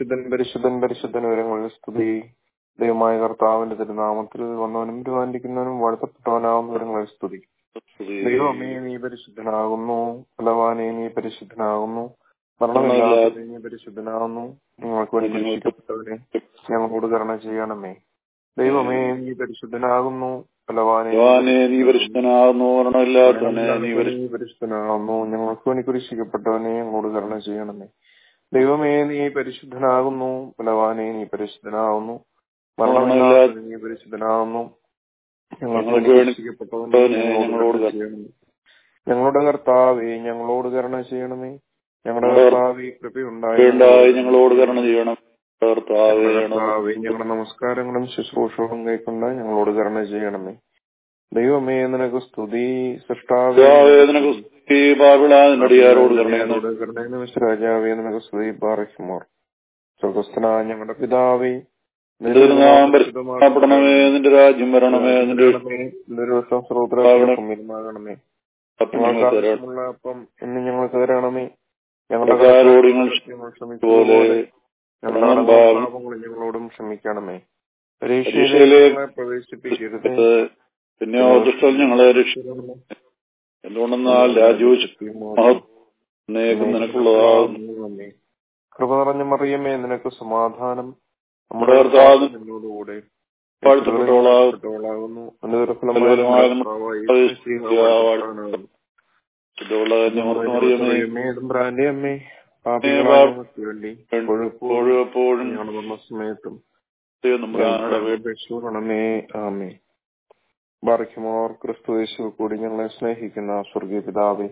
പരിശുദ്ധൻ പരിശുദ്ധൻ പരിശുദ്ധൻ വിവരങ്ങളിൽ സ്തുതി ദൈവമായ കർത്താവിന്റെ തിരുനാമത്തിൽ വന്നവനും രൂപാന്തിക്കുന്നവനും വാഴ്ത്തപ്പെട്ടവനാവുന്ന വിവരങ്ങളിൽ സ്തുതി ദൈവമേ നീ പരിശുദ്ധനാകുന്നു ബലവാനെ നീ പരിശുദ്ധനാകുന്നു മരണമില്ലാതെ നീ പരിശുദ്ധനാകുന്നു ഞങ്ങൾക്ക് വേണ്ടി രക്ഷിക്കപ്പെട്ടവനെ ഞങ്ങളോട് കരുണ ചെയ്യണമേ ദൈവമേ നീ പരിശുദ്ധനാകുന്നു ബലവാനെ യോനെ നീ പരിശുദ്ധനാകുന്നു മരണമില്ലാത്തവനെ നീ പരിശുദ്ധ നീ പരിശുദ്ധനാകുന്നു ഞങ്ങൾക്ക് വേണ്ടി കുരിശിക്കപ്പെട്ടവനെ ഞങ്ങളോട് കരുണ ചെയ്യണമേ ദൈവമേ നീ പരിശുദ്ധനാകുന്നു ബലവാനെ നീ പരിശുദ്ധനാകുന്നു മരണമില്ലാതെ നീ പരിശുദ്ധനാകുന്നു ഞങ്ങൾക്ക് വേണ്ടി കുരിശിക്കപ്പെട്ടവനെ ഞങ്ങളോട് കരുണ ചെയ്യണമേ ഞങ്ങളുടെ കർത്താവേ ഞങ്ങളോട് കരുണ ചെയ്യണമേ ഞങ്ങളുടെ കർത്താവേ കൃപയുണ്ടായി ഉണ്ടായി ഞങ്ങളോട് കരുണ ചെയ്യണം കർത്താവേ കർത്താവേ ഞങ്ങളുടെ നമസ്കാരങ്ങളും ശുശ്രൂഷകളും കൈക്കൊണ്ട് ഞങ്ങളോട് കരുണ ചെയ്യണമേ ദൈവമേ നിനക്ക് സ്തുതി സൃഷ്ടാവേ കർത്താവേ നിനക്ക് സ്തുതി പാപിളാതിനടിയാരോട് കരുണ ചെയ്യണം ഞങ്ങളോട് കരുണയെന്ന് വെച്ച രാജാവേ നിനക്ക് സ്തുതി പാറയ്ക്കുമോർ സ്വർഗസ്ഥനായ ഞങ്ങളുടെ പിതാവേ നിന്റെ തിരുനാമം പരിശുദ്ധമാക്കപ്പെടണമേ നിന്റെ രാജ്യം വരണമേ നിന്റെ ഒരു ദിവസം ശ്രോത്രമാകണമേ ഞങ്ങൾക്ക് ആവശ്യമുള്ള അപ്പം ഇന്ന് ഞങ്ങൾക്ക് തരണമേ ഞങ്ങളുടെ കർത്താരോട് ഞങ്ങൾ ഞങ്ങൾ പോലെ ക്ഷമിച്ചതുപോലെ ഞങ്ങളുടെ പാപം പാപങ്ങൾ ഞങ്ങളോടും ക്ഷമിക്കണമേ പരീക്ഷയിലേക്ക് പരീക്ഷയിലേക്ക് ഞങ്ങളെ പ്രവേശിപ്പിക്കരുത് പിന്നെ ദുഷ്ടൽ ഞങ്ങളെ രക്ഷിക്കണം എന്തുകൊണ്ടെന്നാൽ രാജ്യവും ശക്തിയും മഹത്വവും എന്നേക്കും നിനക്കുള്ളതാകുന്നു കൃപ നിറഞ്ഞ മറിയമേ നിനക്ക് സമാധാനം നമ്മുടെ കർത്താവ് നിന്നോടുകൂടെ വാഴ്ത്തപ്പെട്ടവളാകും പ്പെട്ടവളാകുന്നു നിന്റെ ദുർഫലമായ ഫലമായ കർത്താവായ നമ്മുടെ യേശുക്രിസ്തു വാഴ്ത്തപ്പെട്ടവനാകുന്നു. ഇതുള്ള ഞമ്മറിയമേ മറിയമേ, തമ്പുരാന്റെ അമ്മേ പാപികളായ പാപ- ഞങ്ങൾക്ക് വേണ്ടി എപ്പോഴും ഇപ്പോഴും എപ്പോഴും ഞങ്ങളുടെ മരണസമയത്തും നമ്മുടെ വീട് രക്ഷപ്പെടണമേ ആമേ ബാറയ്ക്കുമോർ ക്രിസ്തു യേശു കൂടി ഞങ്ങളെ സ്നേഹിക്കുന്ന സ്വർഗീയ പിതാവേ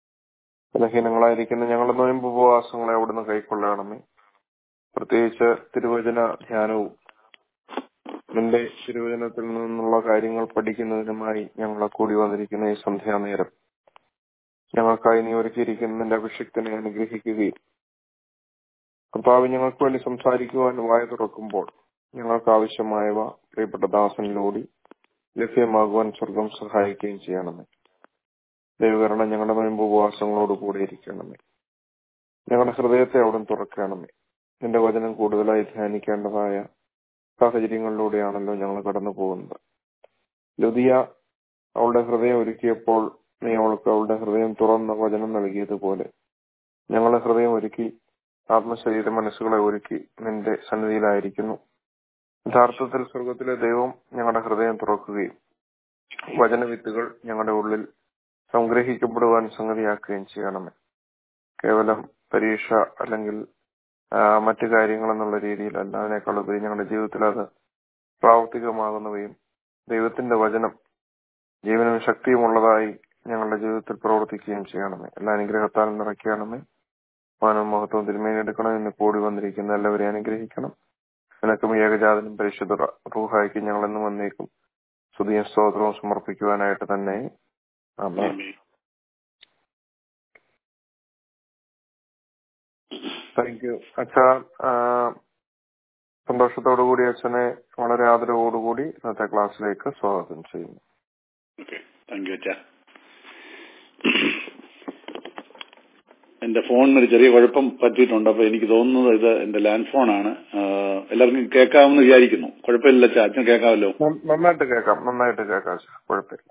ബലഹീനങ്ങളായിരിക്കുന്ന ഞങ്ങളുടെ നോയമ്പ് ഉപവാസങ്ങളെ അവിടുന്ന് കൈക്കൊള്ളണമേ പ്രത്യേകിച്ച് തിരുവചന ധ്യാനവും നിന്റെ തിരുവചനത്തിൽ നിന്നുള്ള കാര്യങ്ങൾ പഠിക്കുന്നതിനുമായി ഞങ്ങളെ കൂടി വന്നിരിക്കുന്ന ഈ സന്ധ്യാനേരം ഞങ്ങൾക്കായി നീ ഒരുക്കിയിരിക്കുന്ന നിന്റെ അഭിഷിക്തനെ അനുഗ്രഹിക്കുകയും കർത്താവ് ഞങ്ങൾക്ക് വേണ്ടി സംസാരിക്കുവാൻ വായ തുറക്കുമ്പോൾ ഞങ്ങൾക്ക് ആവശ്യമായവ പ്രിയപ്പെട്ട ദാസനിലൂടെ ലഭ്യമാകുവാൻ സ്വർഗം സഹായിക്കുകയും ചെയ്യണമേ ദൈവകരണം ഞങ്ങളുടെ മുൻപ് ഉപവാസങ്ങളോട് കൂടെ ഇരിക്കണമേ ഞങ്ങളുടെ ഹൃദയത്തെ അവിടെ തുറക്കണമേ നിന്റെ വചനം കൂടുതലായി ധ്യാനിക്കേണ്ടതായ സാഹചര്യങ്ങളിലൂടെയാണല്ലോ ഞങ്ങൾ കടന്നു പോകുന്നത് ലുദിയ അവളുടെ ഹൃദയം ഒരുക്കിയപ്പോൾ നീ അവൾക്ക് അവളുടെ ഹൃദയം തുറന്ന വചനം നൽകിയതുപോലെ ഞങ്ങളുടെ ഹൃദയം ഒരുക്കി ആത്മശരീര മനസ്സുകളെ ഒരുക്കി നിന്റെ സന്നിധിയിലായിരിക്കുന്നു യഥാർത്ഥത്തിൽ സ്വർഗത്തിലെ ദൈവം ഞങ്ങളുടെ ഹൃദയം തുറക്കുകയും വചനവിത്തുകൾ ഞങ്ങളുടെ ഉള്ളിൽ സംഗ്രഹിക്കപ്പെടുവാൻ സംഗതിയാക്കുകയും ചെയ്യണമേ കേവലം പരീക്ഷ അല്ലെങ്കിൽ ആ, മറ്റു കാര്യങ്ങൾ എന്നുള്ള രീതിയിലല്ല അതിനേക്കാൾ ഉപരി ഞങ്ങളുടെ ജീവിതത്തിൽ അത് പ്രാവർത്തികമാകുന്നവയും ദൈവത്തിന്റെ വചനം ജീവനും ശക്തിയുമുള്ളതായി ഞങ്ങളുടെ ജീവിതത്തിൽ പ്രവർത്തിക്കുകയും ചെയ്യണമേ എല്ലാ അനുഗ്രഹത്താലും നിറയ്ക്കണമേ മാനവ മഹത്വം തിരുമേനെടുക്കണം എന്ന് കൂടി വന്നിരിക്കുന്ന എല്ലാവരെയും അനുഗ്രഹിക്കണം നിനക്കും ഏകജാതനും പരിശുദ്ധ റൂഹായിക്ക് ഞങ്ങൾ എന്നും വന്നേക്കും സ്തുതിയും സ്തോത്രവും സമർപ്പിക്കുവാനായിട്ട് തന്നെ ആമേൻ താങ്ക് യു അച്ഛാ ആ, സന്തോഷത്തോടുകൂടി അച്ഛനെ വളരെ ആദരവോടുകൂടി ഇന്നത്തെ ക്ലാസ്സിലേക്ക് സ്വാഗതം ചെയ്യുന്നു ഓക്കെ താങ്ക് യു അച്ഛാ എന്റെ ഫോണിന് ഒരു ചെറിയ കുഴപ്പം പറ്റിയിട്ടുണ്ട് അപ്പൊ എനിക്ക് തോന്നുന്നത് ഇത് എന്റെ ലാൻഡ് ഫോണാണ് ആഹ് എല്ലാവർക്കും കേൾക്കാമെന്ന് വിചാരിക്കുന്നു കുഴപ്പമില്ല അച്ഛാ അച്ഛൻ കേൾക്കാമല്ലോ ന- നന്നായിട്ട് കേൾക്കാം നന്നായിട്ട് കേൾക്കാം അച്ഛാ കുഴപ്പമില്ല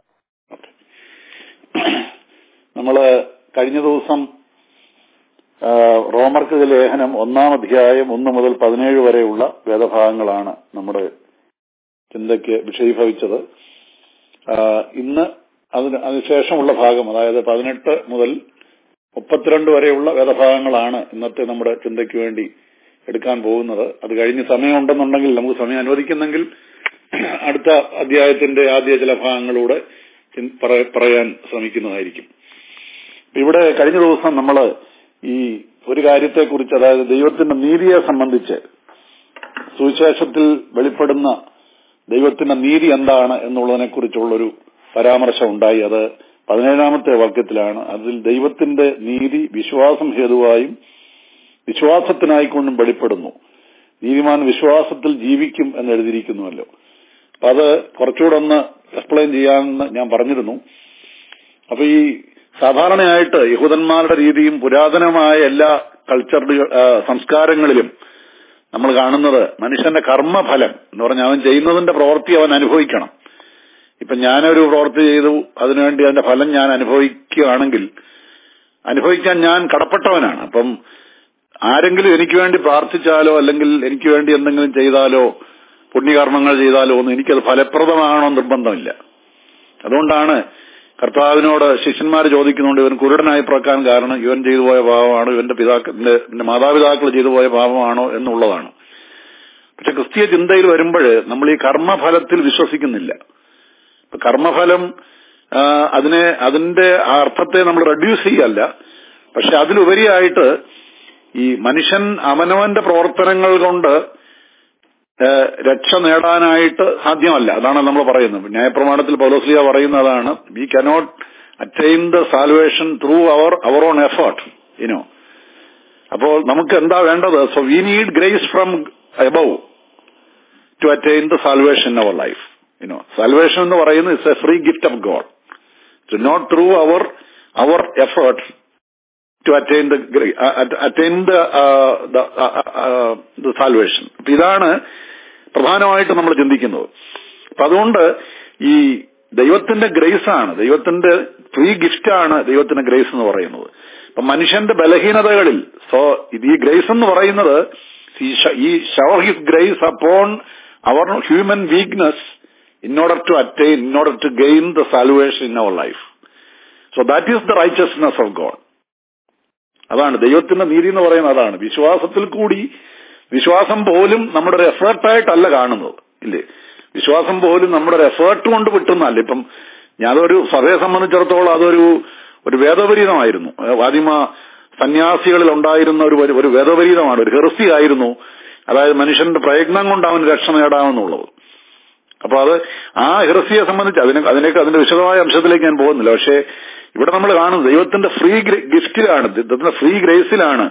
നമ്മള് കഴിഞ്ഞ ദിവസം ആ, റോമർക്ക് ലേഖനം ഒന്നാം അധ്യായം ഒന്ന് മുതൽ പതിനേഴ് വരെയുള്ള വേദഭാഗങ്ങളാണ് നമ്മുടെ ചിന്തയ്ക്ക് വിഷയീഭവിച്ചത് ആ, ഇന്ന് അതിന് അതിനുശേഷമുള്ള ഭാഗം അതായത് പതിനെട്ട് മുതൽ മുപ്പത്തിരണ്ട് വരെയുള്ള വേദഭാഗങ്ങളാണ് ഇന്നത്തെ നമ്മുടെ ചിന്തയ്ക്ക് വേണ്ടി എടുക്കാൻ പോകുന്നത് അത് കഴിഞ്ഞ് സമയമുണ്ടെന്നുണ്ടെങ്കിൽ നമുക്ക് സമയം അനുവദിക്കുന്നെങ്കിൽ അടുത്ത അധ്യായത്തിന്റെ ആദ്യ ചില ഭാഗങ്ങളൂടെ ചിൻ- പറ- പറയാൻ ശ്രമിക്കുന്നതായിരിക്കും ഇവിടെ കഴിഞ്ഞ ദിവസം നമ്മൾ ഈ ഒരു കാര്യത്തെക്കുറിച്ച് അതായത് ദൈവത്തിന്റെ നീതിയെ സംബന്ധിച്ച് സുവിശേഷത്തിൽ വെളിപ്പെടുന്ന ദൈവത്തിന്റെ നീതി എന്താണ് എന്നുള്ളതിനെ കുറിച്ചുള്ളൊരു പരാമർശം ഉണ്ടായി അത് പതിനേഴാമത്തെ വാക്യത്തിലാണ് അതിൽ ദൈവത്തിന്റെ നീതി വിശ്വാസം ഹേതുവായും വിശ്വാസത്തിനായിക്കൊണ്ടും വെളിപ്പെടുന്നു നീതിമാൻ വിശ്വാസത്തിൽ ജീവിക്കും എന്ന് എഴുതിയിരിക്കുന്നുവല്ലോ അപ്പൊ അത് കുറച്ചുകൂടെ ഒന്ന് എക്സ്പ്ലെയിൻ ചെയ്യാമെന്ന് ഞാൻ പറഞ്ഞിരുന്നു അപ്പൊ ഈ സാധാരണയായിട്ട് യഹൂദന്മാരുടെ രീതിയും പുരാതനമായ എല്ലാ കൾച്ചർ സംസ്കാരങ്ങളിലും നമ്മൾ കാണുന്നത് മനുഷ്യന്റെ കർമ്മഫലം എന്ന് പറഞ്ഞാൽ അവൻ ചെയ്യുന്നതിന്റെ പ്രവൃത്തി അവൻ അനുഭവിക്കണം ഇപ്പൊ ഞാനൊരു പ്രവൃത്തി ചെയ്തു അതിനുവേണ്ടി അതിന്റെ ഫലം ഞാൻ അനുഭവിക്കുകയാണെങ്കിൽ അനുഭവിക്കാൻ ഞാൻ കടപ്പെട്ടവനാണ് അപ്പം ആരെങ്കിലും എനിക്ക് വേണ്ടി പ്രാർത്ഥിച്ചാലോ അല്ലെങ്കിൽ എനിക്ക് വേണ്ടി എന്തെങ്കിലും ചെയ്താലോ പുണ്യകർമ്മങ്ങൾ ചെയ്താലോ ഒന്നും എനിക്കത് ഫലപ്രദമാണോ നിർബന്ധമില്ല അതുകൊണ്ടാണ് കർത്താവിനോട് ശിഷ്യന്മാർ ചോദിക്കുന്നുണ്ട് ഇവൻ കുരുടനായി പിറക്കാൻ കാരണം ഇവൻ ചെയ്തു പോയ പാപമാണോ ഇവന്റെ പിതാക്കളുടെ ഇവന്റെ മാതാപിതാക്കൾ ചെയ്തു പോയ പാപമാണോ എന്നുള്ളതാണ് പക്ഷെ ക്രിസ്തീയ ചിന്തയിൽ വരുമ്പോൾ നമ്മൾ ഈ കർമ്മഫലത്തിൽ വിശ്വസിക്കുന്നില്ല ഇപ്പൊ കർമ്മഫലം ആ, അതിനെ അതിന്റെ ആ അർത്ഥത്തെ നമ്മൾ റെഡ്യൂസ് ചെയ്യല്ല പക്ഷെ അതിലുപരിയായിട്ട് ഈ മനുഷ്യൻ അവനവന്റെ പ്രവർത്തനങ്ങൾ കൊണ്ട് ഏഹ്, രക്ഷ നേടാനായിട്ട് സാധ്യമല്ല അതാണ് നമ്മൾ പറയുന്നത് ന്യായപ്രമാണത്തിൽ പൗലോസ്ലിയ പറയുന്നതാണ് we cannot attain the salvation through our our own effort you know അപ്പോൾ നമുക്ക് എന്താ വേണ്ടത് so we need grace from above to attain the salvation in our life you know salvation എന്ന് പറയുന്നത് it's a free gift of God to not through our our effort to attain the attain the the salvation അപ്പൊ ഇതാണ് പ്രധാനമായിട്ട് നമ്മൾ ചിന്തിക്കുന്നത് അപ്പൊ അതുകൊണ്ട് ഈ ദൈവത്തിന്റെ ഗ്രേസ് ആണ് ദൈവത്തിന്റെ ഫ്രീ ഗിഫ്റ്റ് ആണ് ദൈവത്തിന്റെ ഗ്രേസ് എന്ന് പറയുന്നത് അപ്പൊ മനുഷ്യന്റെ ബലഹീനതകളിൽ സോ ഇത് ഈ ഗ്രേസ് എന്ന് പറയുന്നത് ഈ shower his grace upon our human weakness in order to attain in order to gain the salvation in our life so that is the righteousness of God അതാണ് ദൈവത്തിന്റെ നീതി എന്ന് പറയുന്നത് അതാണ് വിശ്വാസത്തിൽ കൂടി വിശ്വാസം പോലും നമ്മുടെ ഒരു എഫേർട്ടായിട്ടല്ല കാണുന്നത് ഇല്ലേ വിശ്വാസം പോലും നമ്മുടെ ഒരു എഫേർട്ട് കൊണ്ട് കിട്ടുന്നതല്ല ഇപ്പം ഞാനൊരു സഭയെ സംബന്ധിച്ചിടത്തോളം അതൊരു ഒരു വേദപരീതമായിരുന്നു വാദിമ സന്യാസികളിൽ ഉണ്ടായിരുന്ന ഒരു ഒരു- ഒരു വേദപരീതമാണ് ഒരു ഹെർസി ആയിരുന്നു അതായത് മനുഷ്യന്റെ പ്രയത്നം കൊണ്ട് അവന് രക്ഷ നേടാമെന്നുള്ളത് അപ്പൊ അത് ആ ഹെർസിയെ സംബന്ധിച്ച് അതിനെ അതിനേക്ക് അതിന്റെ വിശദമായ അംശത്തിലേക്ക് ഞാൻ പോകുന്നില്ല പക്ഷേ ഇവിടെ നമ്മൾ കാണുന്നത് ദൈവത്തിന്റെ ഫ്രീ ഗിഫ്റ്റിലാണ് ദൈവത്തിന്റെ ഫ്രീ ഗ്രേസിലാണ്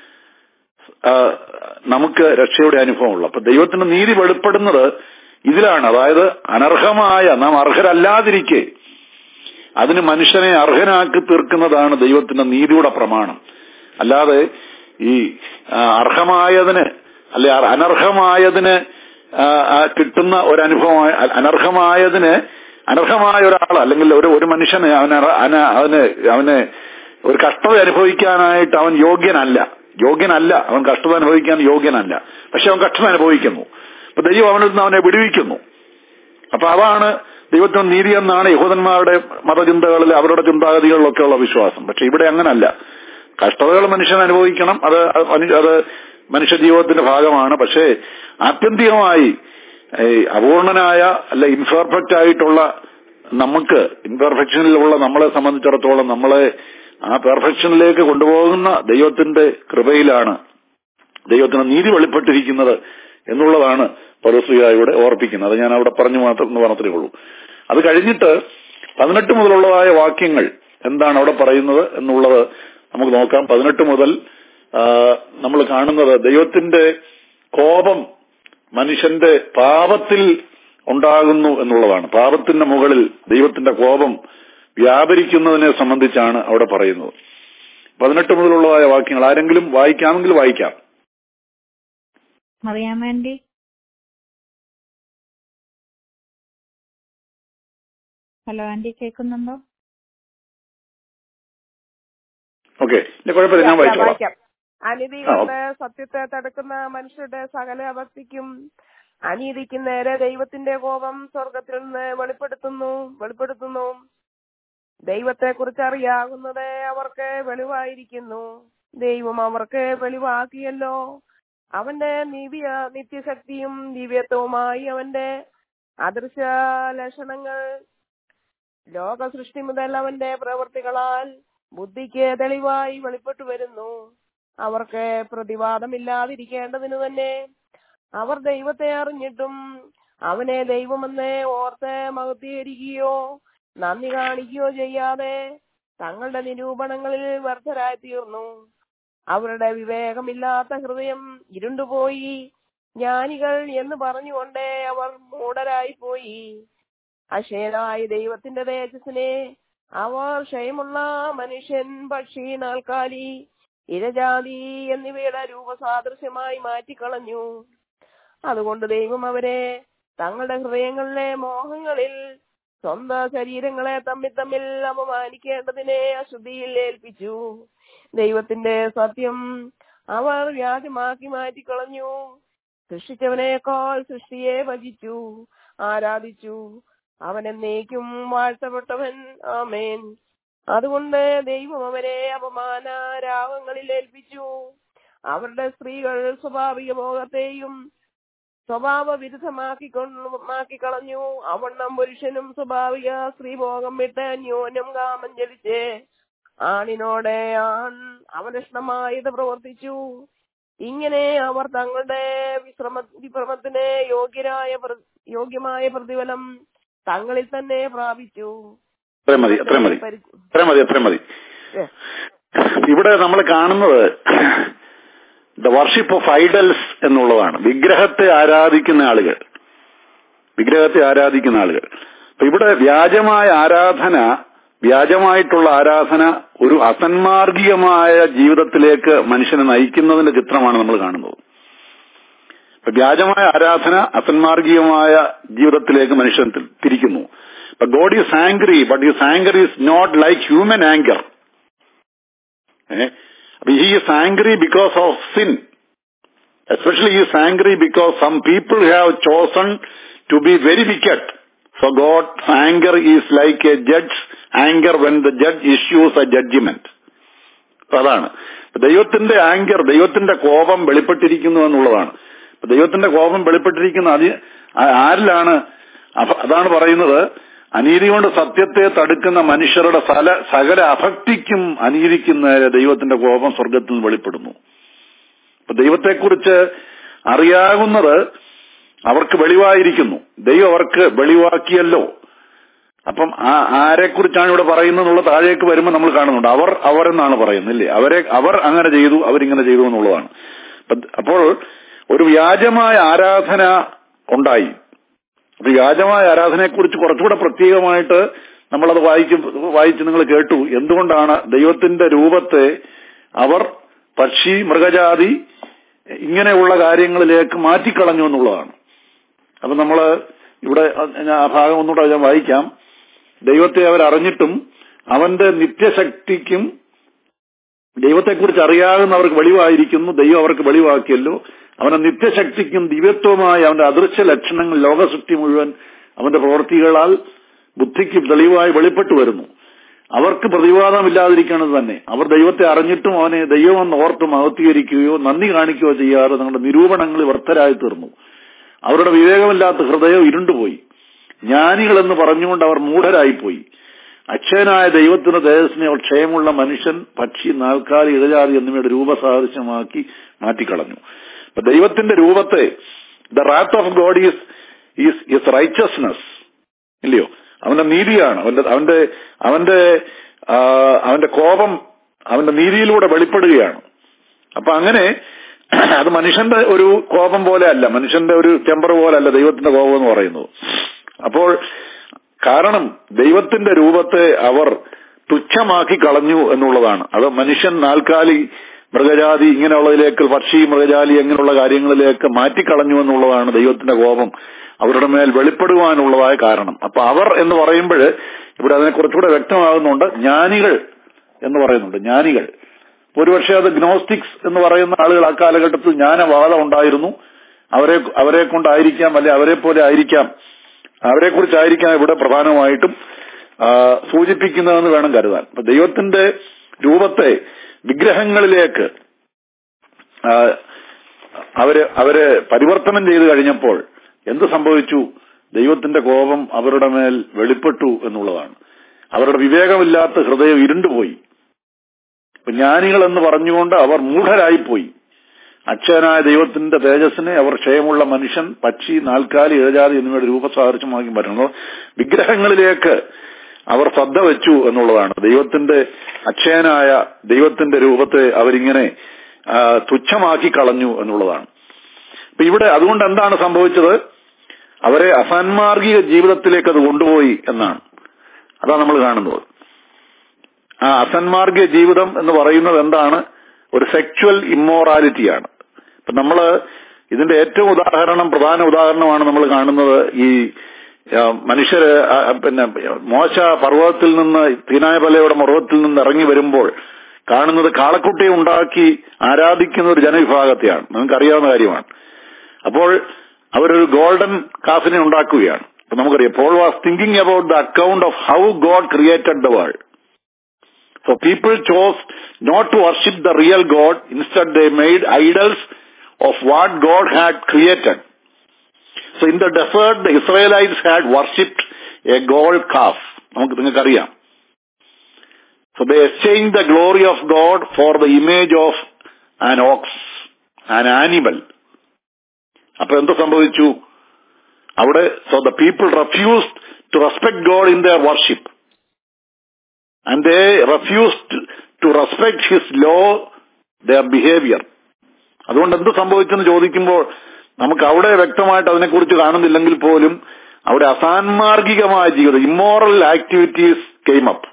ആ, നമുക്ക് രക്ഷയുടെ അനുഭവമുള്ളത് അപ്പൊ ദൈവത്തിന്റെ നീതി വെളിപ്പെടുന്നത് ഇതിലാണ് അതായത് അനർഹമായ നാം അർഹരല്ലാതിരിക്കെ അതിന് മനുഷ്യനെ അർഹനാക്കി തീർക്കുന്നതാണ് ദൈവത്തിന്റെ നീതിയുടെ പ്രമാണം അല്ലാതെ ഈ ആ, അർഹമായതിന് അല്ലെ അ- അനർഹമായതിന് ആ, ആ, കിട്ടുന്ന ഒരു അനുഭവം അനർഹമായതിന് അനർഹമായ ഒരാൾ അല്ലെങ്കിൽ ഒരു ഒരു മനുഷ്യന് അവന് അറ- അന- അവന് അവന് ഒരു കഷ്ടത അനുഭവിക്കാനായിട്ട് അവൻ യോഗ്യനല്ല യോഗ്യനല്ല അവൻ കഷ്ടത അനുഭവിക്കാൻ യോഗ്യനല്ല പക്ഷെ അവൻ കഷ്ടത അനുഭവിക്കുന്നു അപ്പൊ ദൈവം അവനിൽ നിന്ന് അവനെ വിടുവിക്കുന്നു അപ്പൊ അതാണ് ദൈവത്തിന് നീതി എന്നാണ് യഹൂദന്മാരുടെ മതചിന്തകളിൽ അവരുടെ ചിന്താഗതികളിലൊക്കെ ഉള്ള വിശ്വാസം പക്ഷെ ഇവിടെ അങ്ങനല്ല കഷ്ടതകൾ മനുഷ്യൻ അനുഭവിക്കണം അത് അനു- അത് മനുഷ്യ ജീവിതത്തിന്റെ ഭാഗമാണ് പക്ഷേ ആത്യന്തികമായി ഈ അപൂർണനായ അല്ല ഇൻപെർഫെക്റ്റ് ആയിട്ടുള്ള നമുക്ക് ഇൻപെർഫെക്ഷനിലുള്ള നമ്മളെ സംബന്ധിച്ചിടത്തോളം നമ്മളെ ആ പെർഫെക്ഷനിലേക്ക് കൊണ്ടുപോകുന്ന ദൈവത്തിന്റെ കൃപയിലാണ് ദൈവത്തിന് നീതി വെളിപ്പെട്ടിരിക്കുന്നത് എന്നുള്ളതാണ് പൗരസ്ലിയ ഇവിടെ ഓർപ്പിക്കുന്നത് അത് ഞാൻ അവിടെ പറഞ്ഞു മാത്രം എന്ന് പറഞ്ഞതേ ഉള്ളൂ അത് കഴിഞ്ഞിട്ട് പതിനെട്ട് മുതലുള്ളതായ വാക്യങ്ങൾ എന്താണ് അവിടെ പറയുന്നത് എന്നുള്ളത് നമുക്ക് നോക്കാം പതിനെട്ട് മുതൽ നമ്മൾ കാണുന്നത് ദൈവത്തിന്റെ കോപം മനുഷ്യന്റെ പാപത്തിൽ ഉണ്ടാകുന്നു എന്നുള്ളതാണ് പാപത്തിന്റെ മുകളിൽ ദൈവത്തിന്റെ കോപം വ്യാപരിക്കുന്നതിനെ സംബന്ധിച്ചാണ് അവിടെ പറയുന്നത് പതിനെട്ട് മുതലുള്ളതായ വാക്യങ്ങൾ ആരെങ്കിലും വായിക്കാമെങ്കിൽ വായിക്കാം മറിയാമ്മേണ്ടി ഹലോ ആന്റി കേൾക്കുന്നുണ്ടോ ഓക്കെ ഇല്ല കുഴപ്പമില്ല ഞാൻ വായിച്ചോളാം വായിക്കാം അനീതി ആ, കൊണ്ട് സത്യത്തെ തടുക്കുന്ന മനുഷ്യരുടെ സകല അഭക്തിക്കും അനീതിക്കും നേരെ ദൈവത്തിന്റെ കോപം സ്വർഗത്തിൽ നിന്ന് വെളിപ്പെടുത്തുന്നു വെളിപ്പെടുത്തുന്നു ദൈവത്തെ കുറിച്ച് അറിയാവുന്നത് അവർക്ക് വെളിവായിരിക്കുന്നു ദൈവം അവർക്ക് വെളിവാക്കിയല്ലോ അവന്റെ നിവ്യ നിത്യശക്തിയും ദിവ്യത്വവുമായി അവന്റെ അദൃശ്യ ലക്ഷണങ്ങൾ ലോക സൃഷ്ടി മുതൽ അവന്റെ പ്രവൃത്തികളാൽ ബുദ്ധിക്ക് തെളിവായി വെളിപ്പെട്ടു വരുന്നു അവർക്ക് പ്രതിവാദമില്ലാതിരിക്കേണ്ടതിനു തന്നെ അവർ ദൈവത്തെ അറിഞ്ഞിട്ടും അവനെ ദൈവമെന്ന് ഓർത്ത് മഹത്വീകരിക്കുകയോ നന്ദി കാണിക്കുകയോ ചെയ്യാതെ തങ്ങളുടെ നിരൂപണങ്ങളിൽ വ്യർത്ഥരായി തീർന്നു അവരുടെ വിവേകമില്ലാത്ത ഹൃദയം ഇരുണ്ടുപോയി ജ്ഞാനികൾ എന്ന് പറഞ്ഞുകൊണ്ട് അവർ മൂഢരായി പോയി അക്ഷയനായ ദൈവത്തിന്റെ തേജസ്സിനെ അവർ ക്ഷയമുള്ള മനുഷ്യൻ പക്ഷി നാൽക്കാലി ഇരജാതി എന്നിവയുടെ രൂപസാദൃശ്യമായി മാറ്റിക്കളഞ്ഞു അതുകൊണ്ട് ദൈവം അവരെ തങ്ങളുടെ ഹൃദയങ്ങളിലെ മോഹങ്ങളിൽ സ്വന്തം ശരീരങ്ങളെ തമ്മിൽ തമ്മിൽ അപമാനിക്കേണ്ടതിനെ അശുദ്ധിയിൽ ഏൽപ്പിച്ചു ദൈവത്തിന്റെ സത്യം അവർ വ്യാജമാക്കി മാറ്റിക്കളഞ്ഞു സൃഷ്ടിച്ചവനേക്കാൾ സൃഷ്ടിയെ ഭജിച്ചു ആരാധിച്ചു അവൻ എന്നേക്കും വാഴ്ത്തപ്പെട്ടവൻ ആമേൻ അതുകൊണ്ട് ദൈവം അവരെ അപമാന രാഗങ്ങളിൽ ഏൽപ്പിച്ചു അവരുടെ സ്ത്രീകൾ സ്വാഭാവിക ഭോഗത്തെയും സ്വഭാവ വിരുദ്ധമാക്കി കളഞ്ഞു അവണ്ണം പുരുഷനും സ്വാഭാവിക സ്ത്രീഭോഗം വിട്ട് അന്യോന്യം കാമം ജലിച്ച് ആണിനോടെ ആൺ അവലക്ഷണമായത് പ്രവർത്തിച്ചു ഇങ്ങനെ അവർ തങ്ങളുടെ വിശ്രമ വിശ്രമത്തിന് യോഗ്യരായ പ്ര- യോഗ്യമായ പ്രതിഫലം തങ്ങളിൽ തന്നെ പ്രാപിച്ചു അത്രയും മതി അത്രയും മതി പരി- അത്രയും മതി അത്രയും മതി ഏ, ഇവിടെ നമ്മൾ കാണുന്നത് ദ വർഷിപ്പ് ഓഫ് ഐഡൽസ് എന്നുള്ളതാണ് വിഗ്രഹത്തെ ആരാധിക്കുന്ന ആളുകൾ വിഗ്രഹത്തെ ആരാധിക്കുന്ന ആളുകൾ അപ്പൊ ഇവിടെ വ്യാജമായ ആരാധന വ്യാജമായിട്ടുള്ള ആരാധന ഒരു അസന്മാർഗികമായ ജീവിതത്തിലേക്ക് മനുഷ്യനെ നയിക്കുന്നതിന്റെ ചിത്രമാണ് നമ്മൾ കാണുന്നത് അപ്പൊ വ്യാജമായ ആരാധന അസന്മാർഗികമായ ജീവിതത്തിലേക്ക് മനുഷ്യൻ തി- തിരിക്കുന്നു But God is angry, but his anger is not like human anger. Eh? He is angry because of sin. Especially he is angry because some people have chosen to be very wicked. So God's anger is like a judge's anger when the judge issues a judgment. അപ്പൊ അതാണ് അപ്പൊ ദൈവത്തിന്റെ anchor ദൈവത്തിന്റെ കോപം വെളിപ്പെട്ടിരിക്കുന്നു എന്നുള്ളതാണ് അപ്പൊ ദൈവത്തിന്റെ കോപം വെളിപ്പെട്ടിരിക്കുന്ന അത് ആ- ആരിലാണ് അഭ- അതാണ് പറയുന്നത് അനീതി കൊണ്ട് സത്യത്തെ തടുക്കുന്ന മനുഷ്യരുടെ സല സകല അഭക്തിക്കും അനീതിക്കും നേരെ ദൈവത്തിന്റെ കോപം സ്വർഗത്തിൽ നിന്ന് വെളിപ്പെടുന്നു അപ്പൊ ദൈവത്തെക്കുറിച്ച് അറിയാകുന്നത് അവർക്ക് വെളിവായിരിക്കുന്നു ദൈവം അവർക്ക് വെളിവാക്കിയല്ലോ അപ്പം ആ- ആരെക്കുറിച്ചാണ് ഇവിടെ പറയുന്നത് എന്നുള്ള താഴേക്ക് വരുമ്പോൾ നമ്മൾ കാണുന്നുണ്ട് അവർ അവർ എന്നാണ് പറയുന്നത് ഇല്ലേ അവരെ അവർ അങ്ങനെ ചെയ്തു അവരിങ്ങനെ ചെയ്തു എന്നുള്ളതാണ് അപ്പൊ- അപ്പോൾ ഒരു വ്യാജമായ ആരാധന ഉണ്ടായി അപ്പൊ വ്യാജമായ ആരാധനയെക്കുറിച്ച് കുറച്ചുകൂടെ പ്രത്യേകമായിട്ട് നമ്മളത് വായിക്കും വായിച്ച് നിങ്ങൾ കേട്ടു എന്തുകൊണ്ടാണ് ദൈവത്തിന്റെ രൂപത്തെ അവർ പക്ഷി മൃഗജാതി ഇങ്ങനെയുള്ള കാര്യങ്ങളിലേക്ക് മാറ്റിക്കളഞ്ഞു എന്നുള്ളതാണ് അപ്പൊ നമ്മള് ഇവിടെ ഞാൻ ആ ഭാഗം ഒന്നുകൂടെ ഞാൻ വായിക്കാം ദൈവത്തെ അവർ അറിഞ്ഞിട്ടും അവന്റെ നിത്യശക്തിക്കും ദൈവത്തെക്കുറിച്ച് അറിയാവുന്നവർക്ക് വെളിവായിരിക്കുന്നു ദൈവം അവർക്ക് വെളിവാക്കിയല്ലോ അവന്റെ നിത്യശക്തിക്കും ദിവ്യത്വമായ അവന്റെ അദൃശ്യ ലക്ഷണങ്ങൾ ലോകസൃഷ്ടി മുഴുവൻ അവന്റെ പ്രവൃത്തികളാൽ ബുദ്ധിക്ക് തെളിവായി വെളിപ്പെട്ടു വരുന്നു അവർക്ക് പ്രതിവാദമില്ലാതിരിക്കുന്നത് തന്നെ അവർ ദൈവത്തെ അറിഞ്ഞിട്ടും അവനെ ദൈവമെന്ന് ഓർത്ത് മഹത്വീകരിക്കുകയോ നന്ദി കാണിക്കുകയോ ചെയ്യാതെ തങ്ങളുടെ നിരൂപണങ്ങളിൽ വർത്തരായി തീർന്നു അവരുടെ വിവേകമില്ലാത്ത ഹൃദയം ഇരുണ്ടുപോയി ജ്ഞാനികൾ എന്ന് പറഞ്ഞുകൊണ്ട് അവർ മൂഢരായിപ്പോയി അക്ഷയനായ ദൈവത്തിന്റെ തേജസ്സിനെ അവർ ക്ഷയമുള്ള മനുഷ്യൻ പക്ഷി നാൽക്കാലി ഇഴജാതി എന്നിവയുടെ രൂപസാദൃശ്യമാക്കി മാറ്റിക്കളഞ്ഞു അപ്പൊ ദൈവത്തിന്റെ രൂപത്തെ the wrath of God is is is righteousness ഇല്ലയോ അവന്റെ നീതിയാണ് അവന്റെ അവന്റെ അവന്റെ ആ, അവന്റെ കോപം അവന്റെ നീതിയിലൂടെ വെളിപ്പെടുകയാണ് അപ്പൊ അങ്ങനെ അത് മനുഷ്യന്റെ ഒരു കോപം പോലെ അല്ല മനുഷ്യന്റെ ഒരു ടെമ്പർ പോലെ അല്ല ദൈവത്തിന്റെ കോപം എന്ന് പറയുന്നത് അപ്പോൾ കാരണം ദൈവത്തിന്റെ രൂപത്തെ അവർ തുച്ഛമാക്കി കളഞ്ഞു എന്നുള്ളതാണ് അത് മനുഷ്യൻ നാൽക്കാലി മൃഗജാതി ഇങ്ങനെയുള്ളതിലേക്ക് പക്ഷി മൃഗജാലി അങ്ങനെയുള്ള കാര്യങ്ങളിലേക്ക് മാറ്റിക്കളഞ്ഞു എന്നുള്ളതാണ് ദൈവത്തിന്റെ കോപം അവരുടെ മേൽ വെളിപ്പെടുവാനുള്ളതായ കാരണം അപ്പൊ അവർ എന്ന് പറയുമ്പോൾ ഇവിടെ അതിനെ കുറച്ചുകൂടെ വ്യക്തമാകുന്നുണ്ട് ജ്ഞാനികൾ എന്ന് പറയുന്നുണ്ട് ജ്ഞാനികൾ ഒരുപക്ഷെ അത് ഗ്നോസ്റ്റിക്സ് എന്ന് പറയുന്ന ആളുകൾ ആ കാലഘട്ടത്തിൽ ജ്ഞാനവാദം ഉണ്ടായിരുന്നു അവരെ അവരെ കൊണ്ടായിരിക്കാം അല്ലെ അവരെ പോലെ ആയിരിക്കാം അവരെ കുറിച്ചായിരിക്കാം ഇവിടെ പ്രധാനമായിട്ടും ആ, സൂചിപ്പിക്കുന്നതെന്ന് വേണം കരുതാൻ അപ്പൊ ദൈവത്തിന്റെ രൂപത്തെ വിഗ്രഹങ്ങളിലേക്ക് ആ, അവര് അവര് പരിവർത്തനം ചെയ്തു കഴിഞ്ഞപ്പോൾ എന്ത് സംഭവിച്ചു ദൈവത്തിന്റെ കോപം അവരുടെ മേൽ വെളിപ്പെട്ടു എന്നുള്ളതാണ് അവരുടെ വിവേകമില്ലാത്ത ഹൃദയം ഇരുണ്ടുപോയി അപ്പൊ ജ്ഞാനികൾ എന്ന് പറഞ്ഞുകൊണ്ട് അവർ മൂഢരായിപ്പോയി അക്ഷയനായ ദൈവത്തിന്റെ തേജസ്സിനെ അവർ ക്ഷയമുള്ള മനുഷ്യൻ പക്ഷി നാൽക്കാലി ഏഴാതി എന്നിവയുടെ രൂപസാദൃശ്യമാക്കി വരുന്നത് വിഗ്രഹങ്ങളിലേക്ക് അവർ ശ്രദ്ധ വെച്ചു എന്നുള്ളതാണ് ദൈവത്തിന്റെ അക്ഷയനായ ദൈവത്തിന്റെ രൂപത്തെ അവരിങ്ങനെ ആ, തുച്ഛമാക്കി കളഞ്ഞു എന്നുള്ളതാണ് അപ്പൊ ഇവിടെ അതുകൊണ്ട് എന്താണ് സംഭവിച്ചത് അവരെ അസാൻമാർഗിക ജീവിതത്തിലേക്ക് അത് കൊണ്ടുപോയി എന്നാണ് അതാണ് നമ്മൾ കാണുന്നത് ആ അസന്മാർഗീയ ജീവിതം എന്ന് പറയുന്നത് എന്താണ് ഒരു സെക്ച്വൽ ഇമ്മോറാലിറ്റിയാണ് ഇപ്പൊ നമ്മള് ഇതിന്റെ ഏറ്റവും ഉദാഹരണം പ്രധാന ഉദാഹരണമാണ് നമ്മൾ കാണുന്നത് ഈ ആ, മനുഷ്യര് ആ, പിന്നെ മോശ പർവ്വതത്തിൽ നിന്ന് തീനായപലയുടെ പർവ്വതത്തിൽ നിന്ന് ഇറങ്ങി വരുമ്പോൾ കാണുന്നത് കാളക്കുട്ടിയെ ഉണ്ടാക്കി ആരാധിക്കുന്ന ഒരു ജനവിഭാഗത്തെയാണ് നിങ്ങൾക്ക് അറിയാവുന്ന കാര്യമാണ് അപ്പോൾ അവരൊരു ഗോൾഡൻ കാഫിനെ ഉണ്ടാക്കുകയാണ് അപ്പൊ നമുക്കറിയാം Paul was thinking about the account of how God created the world So people chose not to worship the real God. Instead, they made idols of what God had created. So in the desert, the Israelites had worshipped a gold calf. നമുക്ക് നിങ്ങൾക്കറിയാം So they exchanged the glory of God for the image of an ox, an animal. അപ്പൊ എന്ത് സംഭവിച്ചു അവിടെ so the people refused to respect God in their worship and they refused to respect his law, their behavior. അതുകൊണ്ട് എന്ത് സംഭവിച്ചെന്ന് ചോദിക്കുമ്പോൾ നമുക്ക് അവിടെ വ്യക്തമായിട്ട് അതിനെക്കുറിച്ച് കാണുന്നില്ലെങ്കിൽ പോലും അവിടെ അസാൻമാർഗികമായ ജീവിതം ഇമ്മോറൽ ആക്ടിവിറ്റീസ് കെയിം അപ്പ്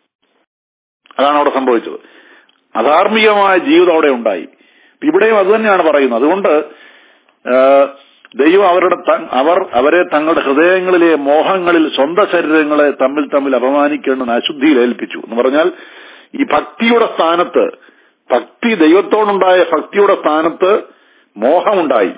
അതാണ് അവിടെ സംഭവിച്ചത് അധാർമികമായ ജീവിതം അവിടെ ഉണ്ടായി ഇവിടെയും അത് തന്നെയാണ് പറയുന്നത് അതുകൊണ്ട് ആ, ദൈവം അവരുടെ ത- അവർ അവരെ തങ്ങളുടെ ഹൃദയങ്ങളിലെ മോഹങ്ങളിൽ സ്വന്തം ശരീരങ്ങളെ തമ്മിൽ തമ്മിൽ അപമാനിക്കേണ്ടെന്ന് അശുദ്ധിയിൽ ഏൽപ്പിച്ചു എന്ന് പറഞ്ഞാൽ ഈ ഭക്തിയുടെ സ്ഥാനത്ത് ഭക്തി ദൈവത്തോടുണ്ടായ ഭക്തിയുടെ സ്ഥാനത്ത് മോഹമുണ്ടായി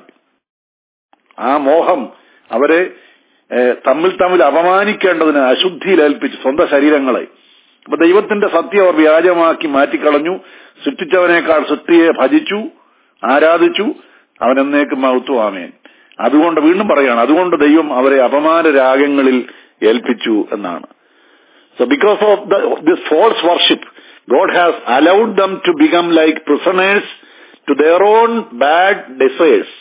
ആ മോഹം അവരെ ഏഹ്, തമ്മിൽ തമ്മിൽ അപമാനിക്കേണ്ടതിന് അശുദ്ധിയിൽ ഏൽപ്പിച്ചു സ്വന്തം ശരീരങ്ങളെ അപ്പൊ ദൈവത്തിന്റെ സത്യം അവർ വ്യാജമാക്കി മാറ്റിക്കളഞ്ഞു സൃഷ്ടിച്ചവനേക്കാൾ സൃഷ്ടിയെ ഭജിച്ചു ആരാധിച്ചു അവൻ എന്നേക്കും മഹത്വമാമേൻ അതുകൊണ്ട് വീണ്ടും പറയാണ് അതുകൊണ്ട് ദൈവം അവരെ അപമാന രാഗങ്ങളിൽ ഏൽപ്പിച്ചു എന്നാണ് so because of the this false worship God has allowed them to become like prisoners to their own bad desires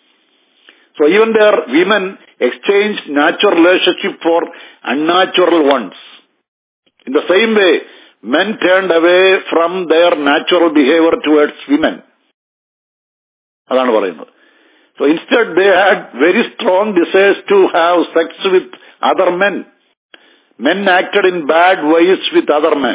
So even their women exchanged natural relationship for unnatural ones. In the same way, men turned away from their natural behavior towards women. അതാണ് പറയുന്നത് so instead they had very strong desires to have sex with other men men acted in bad ways with other men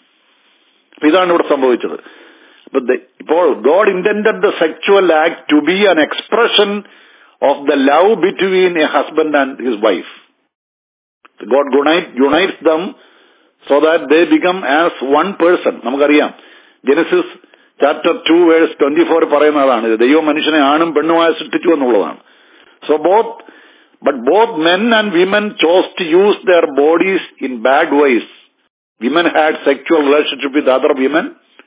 ഇതാണ് ഇവിടെ സംഭവിച്ചത് അപ്പൊ the- ഇപ്പോൾ God intended the sexual act to be an expression of the love between a husband and his wife God unites them so that they become as one person നമുക്കറിയാം Genesis chapter two verse twenty four പറയുന്ന അതാണ് ഇത് ദൈവം മനുഷ്യനെ ആണും പെണ്ണുമായി സൃഷ്ടിച്ചു എന്നുള്ളതാണ് so both but both men and women chose to use their bodies in bad ways women had sexual relationship with other women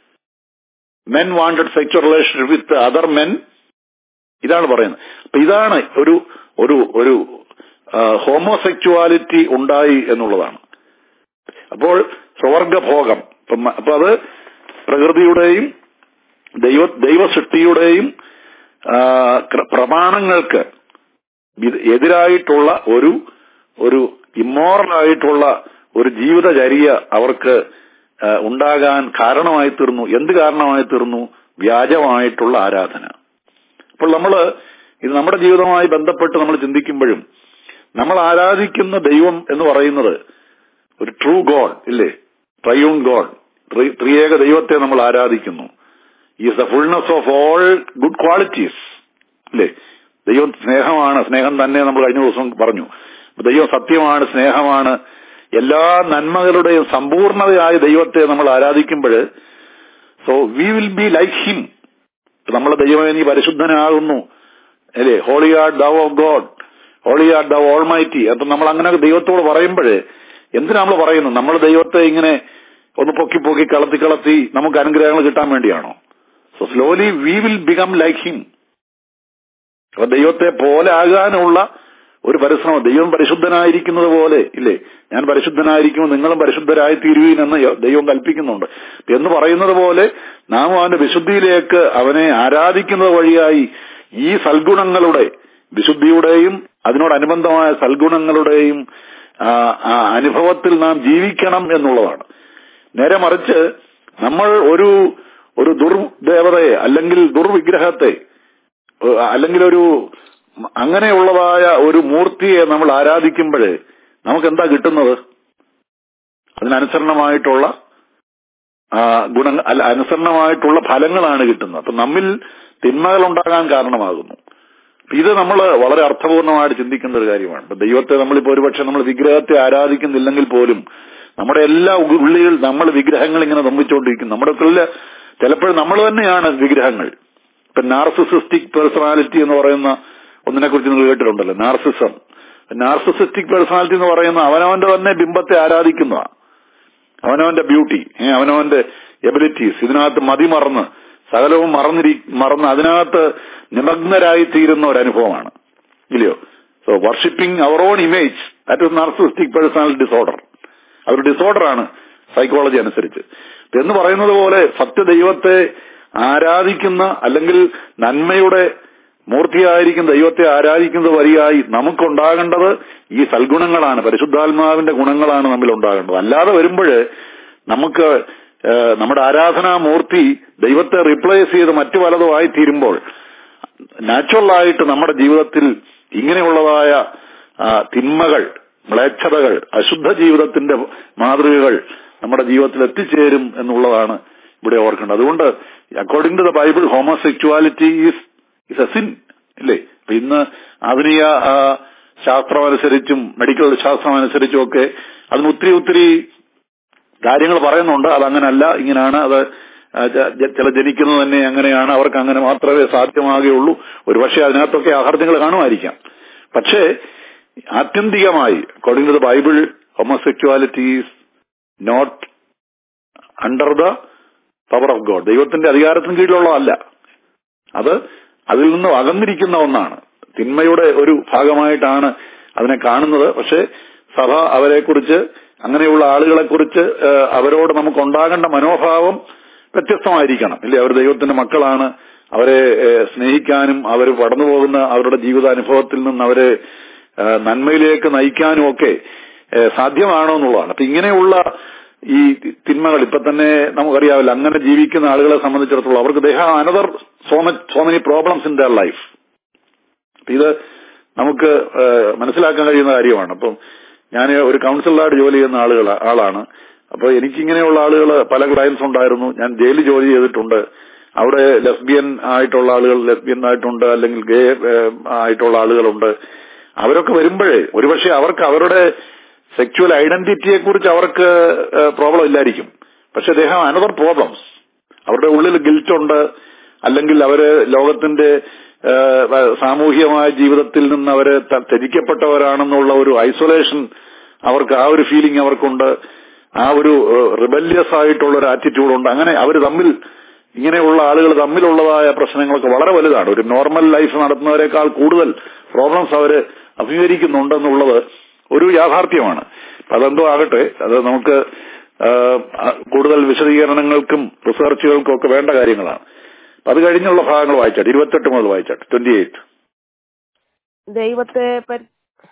men wanted sexual relationship with other men ഇതാണ് പറയുന്നത് അപ്പൊ ഇതാണ് ഒരു ഒരു ഒരു ഹോമോസെക്ച്വാലിറ്റി ഉണ്ടായി എന്നുള്ളതാണ് അപ്പോൾ സ്വർഗഭോഗം ഇപ്പം മ- അപ്പൊ അത് പ്രകൃതിയുടെയും ദൈവ ദൈവസൃഷ്ടിയുടെയും ആ, ക്ര- പ്രമാണങ്ങൾക്ക് വി- എതിരായിട്ടുള്ള ഒരു ഒരു ഇമ്മോറലായിട്ടുള്ള ഒരു ജീവിതചര്യ അവർക്ക് ആ, ഉണ്ടാകാൻ കാരണമായി തീർന്നു എന്ത് കാരണമായി തീർന്നു വ്യാജമായിട്ടുള്ള ആരാധന അപ്പോൾ നമ്മൾ ഇത് നമ്മുടെ ജീവിതവുമായി ബന്ധപ്പെട്ട് നമ്മൾ ചിന്തിക്കുമ്പോഴും നമ്മൾ ആരാധിക്കുന്ന ദൈവം എന്ന് പറയുന്നത് ഒരു ട്രൂ ഗോഡ് ഇല്ലേ ട്രയൂൺ ഗോഡ് ത്രിയേക ദൈവത്തെ നമ്മൾ ആരാധിക്കുന്നു is the fullness of all good qualities അല്ലേ ദൈവം സ്നേഹമാണ് സ്നേഹം തന്നെ നമ്മൾ കഴിഞ്ഞ ദിവസം പറഞ്ഞു ദൈവം സത്യമാണ് സ്നേഹമാണ് എല്ലാ നന്മകളുടെയും സമ്പൂർണതയായ ദൈവത്തെ നമ്മൾ ആരാധിക്കുമ്പോൾ so we will be like him നമ്മളെ ദൈവമേ നീ പരിശുദ്ധനാകുന്നു അല്ലേ holy are thou of God holy are thou almighty അപ്പൊ നമ്മൾ അങ്ങനെ ദൈവത്തോട് പറയുമ്പോൾ എന്തിനാ നമ്മൾ പറയുന്നത് നമ്മൾ ദൈവത്തെ ഇങ്ങനെ ഒന്ന് പൊക്കി പൊക്കി കളത്തി കളത്തി നമുക്ക് അനുഗ്രഹങ്ങൾ കിട്ടാൻ വേണ്ടിയാണോ so slowly we will become like him അപ്പൊ ദൈവത്തെ പോലെ ആകാനുള്ള ഒരു പരിശ്രമം ദൈവം പരിശുദ്ധനായിരിക്കുന്നത് പോലെ ഇല്ലേ ഞാൻ പരിശുദ്ധനായിരിക്കുമ്പോൾ നിങ്ങളും പരിശുദ്ധരായി തീരുവീൻ എന്ന് ദൈവം കൽപ്പിക്കുന്നുണ്ട് എന്ന് പറയുന്നത് പോലെ നാം അവന്റെ വിശുദ്ധിയിലേക്ക് അവനെ ആരാധിക്കുന്നത് വഴിയായി ഈ സൽഗുണങ്ങളുടെ വിശുദ്ധിയുടെയും അതിനോടനുബന്ധമായ സൽഗുണങ്ങളുടെയും ആ, ആ അനുഭവത്തിൽ നാം ജീവിക്കണം എന്നുള്ളതാണ് നേരെ മറിച്ച് നമ്മൾ ഒരു ഒരു ദുർദേവതയെ അല്ലെങ്കിൽ ദുർവിഗ്രഹത്തെ ഏഹ് അല്ലെങ്കിൽ ഒരു അങ്ങനെയുള്ളതായ ഒരു മൂർത്തിയെ നമ്മൾ ആരാധിക്കുമ്പോൾ നമുക്ക് എന്താ കിട്ടുന്നത് അതിനനുസരണമായിട്ടുള്ള ആ, ഗുണ അല്ല അനുസരണമായിട്ടുള്ള ഫലങ്ങളാണ് കിട്ടുന്നത് അപ്പൊ നമ്മിൽ തിന്മകൾ ഉണ്ടാകാൻ കാരണമാകുന്നു അപ്പൊ ഇത് നമ്മൾ വളരെ അർത്ഥപൂർണമായിട്ട് ചിന്തിക്കേണ്ട ഒരു കാര്യമാണ് ഇപ്പൊ ദൈവത്തെ നമ്മളിപ്പോ ഒരുപക്ഷെ നമ്മൾ വിഗ്രഹത്തെ ആരാധിക്കുന്നില്ലെങ്കിൽ പോലും നമ്മുടെ എല്ലാ ഉള്ളികൾ നമ്മൾ വിഗ്രഹങ്ങൾ ഇങ്ങനെ നിർമ്മിച്ചുകൊണ്ടിരിക്കും നമ്മുടെ ഉള്ളിൽ ചിലപ്പോൾ നമ്മൾ തന്നെയാണ് വിഗ്രഹങ്ങൾ ഇപ്പൊ നാർസിസിസ്റ്റിക് പേഴ്സണാലിറ്റി എന്ന് പറയുന്ന ഒന്നിനെ കുറിച്ച് നിങ്ങൾ കേട്ടിട്ടുണ്ടല്ലോ നാർസിസം നാർസിസിസ്റ്റിക് പേഴ്സണാലിറ്റി എന്ന് പറയുന്ന അവനവന്റെ തന്നെ ബിംബത്തെ ആരാധിക്കുന്നതാണ് അവനവന്റെ ബ്യൂട്ടി ഏ, അവനവന്റെ എബിലിറ്റീസ് ഇതിനകത്ത് മതിമറന്ന് സകലവും മറന്നിരി മറന്ന് അതിനകത്ത് നിമഗ്നരായി തീരുന്ന ഒരു അനുഭവമാണ് ഇല്ലയോ so worshipping our own image that is narcissistic personality disorder അതൊരു ഡിസോർഡർ ആണ് സൈക്കോളജി അനുസരിച്ച് എന്ന് പറയുന്നത് പോലെ സത്യദൈവത്തെ ആരാധിക്കുന്ന അല്ലെങ്കിൽ നന്മയുടെ മൂർത്തിയായിരിക്കും ദൈവത്തെ ആരാധിക്കുന്നത് വഴിയായി നമുക്കുണ്ടാകേണ്ടത് ഈ സൽഗുണങ്ങളാണ് പരിശുദ്ധാത്മാവിന്റെ ഗുണങ്ങളാണ് നമ്മിൽ ഉണ്ടാകേണ്ടത് അല്ലാതെ വരുമ്പോൾ നമുക്ക് ഏഹ്, നമ്മുടെ ആരാധനാമൂർത്തി ദൈവത്തെ റിപ്ലേസ് ചെയ്ത് മറ്റു പലതുമായി തീരുമ്പോൾ നാച്ചുറലായിട്ട് നമ്മുടെ ജീവിതത്തിൽ ഇങ്ങനെയുള്ളതായ ആ, തിന്മകൾ മ്ലേച്ഛതകൾ അശുദ്ധ ജീവിതത്തിന്റെ മാതൃകകൾ നമ്മുടെ ജീവിതത്തിൽ എത്തിച്ചേരും എന്നുള്ളതാണ് ഇവിടെ ഓർക്കേണ്ടത് അതുകൊണ്ട് according to the Bible homosexuality is is a sin ഇല്ലേ അപ്പൊ ഇന്ന് ആധുനിക ആ, ശാസ്ത്രം അനുസരിച്ചും മെഡിക്കൽ ശാസ്ത്രം അനുസരിച്ചും ഒക്കെ അതിന് ഒത്തിരി ഒത്തിരി കാര്യങ്ങൾ പറയുന്നുണ്ട് അതങ്ങനല്ല ഇങ്ങനെയാണ് അത് ആ, ച- ച- ചില ജനിക്കുന്നത് തന്നെ അങ്ങനെയാണ് അവർക്ക് അങ്ങനെ മാത്രമേ സാധ്യമാകുകയുള്ളൂ ഒരുപക്ഷെ അതിനകത്തൊക്കെ ആഹാർദ്യങ്ങൾ കാണുമായിരിക്കാം പക്ഷേ ആത്യന്തികമായി according to the Bible homosexuality is not under the power of God ദൈവത്തിന്റെ അധികാരത്തിന് കീഴിലുള്ളതല്ല അത് അതിൽ നിന്നും അകന്നിരിക്കുന്ന ഒന്നാണ് തിന്മയുടെ ഒരു ഭാഗമായിട്ടാണ് അതിനെ കാണുന്നത് പക്ഷേ സഭ അവരെക്കുറിച്ച് അങ്ങനെയുള്ള ആളുകളെ കുറിച്ച് അവരോട് നമുക്ക് ഉണ്ടാകേണ്ട മനോഭാവം വ്യത്യസ്തമായിരിക്കണം ഇല്ലേ അവർ ദൈവത്തിന്റെ മക്കളാണ് അവരെ ഏഹ്, സ്നേഹിക്കാനും അവർ കടന്നു പോകുന്ന അവരുടെ ജീവിതാനുഭവത്തിൽ നിന്ന് അവരെ ഏഹ്, നന്മയിലേക്ക് നയിക്കാനും ഒക്കെ ഏഹ്, സാധ്യമാണോ എന്നുള്ളതാണ് അപ്പൊ ഇങ്ങനെയുള്ള ഈ തിന്മകൾ ഇപ്പൊ തന്നെ നമുക്കറിയാവില്ല അങ്ങനെ ജീവിക്കുന്ന ആളുകളെ സംബന്ധിച്ചിടത്തോളം അവർക്ക് ദേഹ another so much so many problems in their life ഇത് നമുക്ക് ഏഹ്, മനസ്സിലാക്കാൻ കഴിയുന്ന കാര്യമാണ് അപ്പം ഞാൻ ഒരു കൗൺസിലറായിട്ട് ജോലി ചെയ്യുന്ന ആളുകൾ ആളാണ് അപ്പൊ എനിക്കിങ്ങനെയുള്ള ആളുകൾ പല ക്ലയൻസ് ഉണ്ടായിരുന്നു ഞാൻ ജയിലിൽ ജോലി ചെയ്തിട്ടുണ്ട് അവിടെ ലെസ്ബിയൻ ആയിട്ടുള്ള ആളുകൾ ലെസ്ബിയൻ ആയിട്ടുണ്ട് അല്ലെങ്കിൽ ഗേ ഏഹ്, ആയിട്ടുള്ള ആളുകളുണ്ട് അവരൊക്കെ വരുമ്പോഴേ ഒരുപക്ഷെ അവർക്ക് അവരുടെ സെക്ച്വൽ ഐഡന്റിറ്റിയെ കുറിച്ച് അവർക്ക് പ്രോബ്ലം ഇല്ലായിരിക്കും പക്ഷെ അദ്ദേഹം അനദർ പ്രോബ്ലംസ് അവരുടെ ഉള്ളിൽ ഗിൽറ്റ് ഉണ്ട് അല്ലെങ്കിൽ അവര് ലോകത്തിന്റെ ഏഹ്, സാമൂഹികമായ ജീവിതത്തിൽ നിന്ന് അവര് ത- ത്യജിക്കപ്പെട്ടവരാണെന്നുള്ള ഒരു ഐസൊലേഷൻ അവർക്ക് ആ ഒരു ഫീലിംഗ് അവർക്കുണ്ട് ആ ഒരു റിബല്യസ് ആയിട്ടുള്ള ഒരു ആറ്റിറ്റ്യൂഡ് ഉണ്ട് അങ്ങനെ അവർ തമ്മിൽ ഇങ്ങനെയുള്ള ആളുകൾ തമ്മിലുള്ളതായ പ്രശ്നങ്ങളൊക്കെ വളരെ വലുതാണ് ഒരു നോർമൽ ലൈഫ് നടത്തുന്നവരെക്കാൾ കൂടുതൽ പ്രോബ്ലംസ് അവര് അഭിമുഖീകരിക്കുന്നുണ്ടെന്നുള്ളത് ഒരു യാഥാർത്ഥ്യമാണ് അപ്പൊ അതെന്തോ ആകട്ടെ അത് നമുക്ക് ആ, കൂടുതൽ വിശദീകരണങ്ങൾക്കും റിസർച്ചുകൾക്കും ഒക്കെ വേണ്ട കാര്യങ്ങളാണ് അപ്പൊ അത് കഴിഞ്ഞുള്ള ഭാഗങ്ങൾ വായിച്ചാട്ടെ ഇരുപത്തെട്ട് മുതൽ വായിച്ചാട്ടെ ട്വന്റി എയ്റ്റ് ദൈവത്തെ പരി-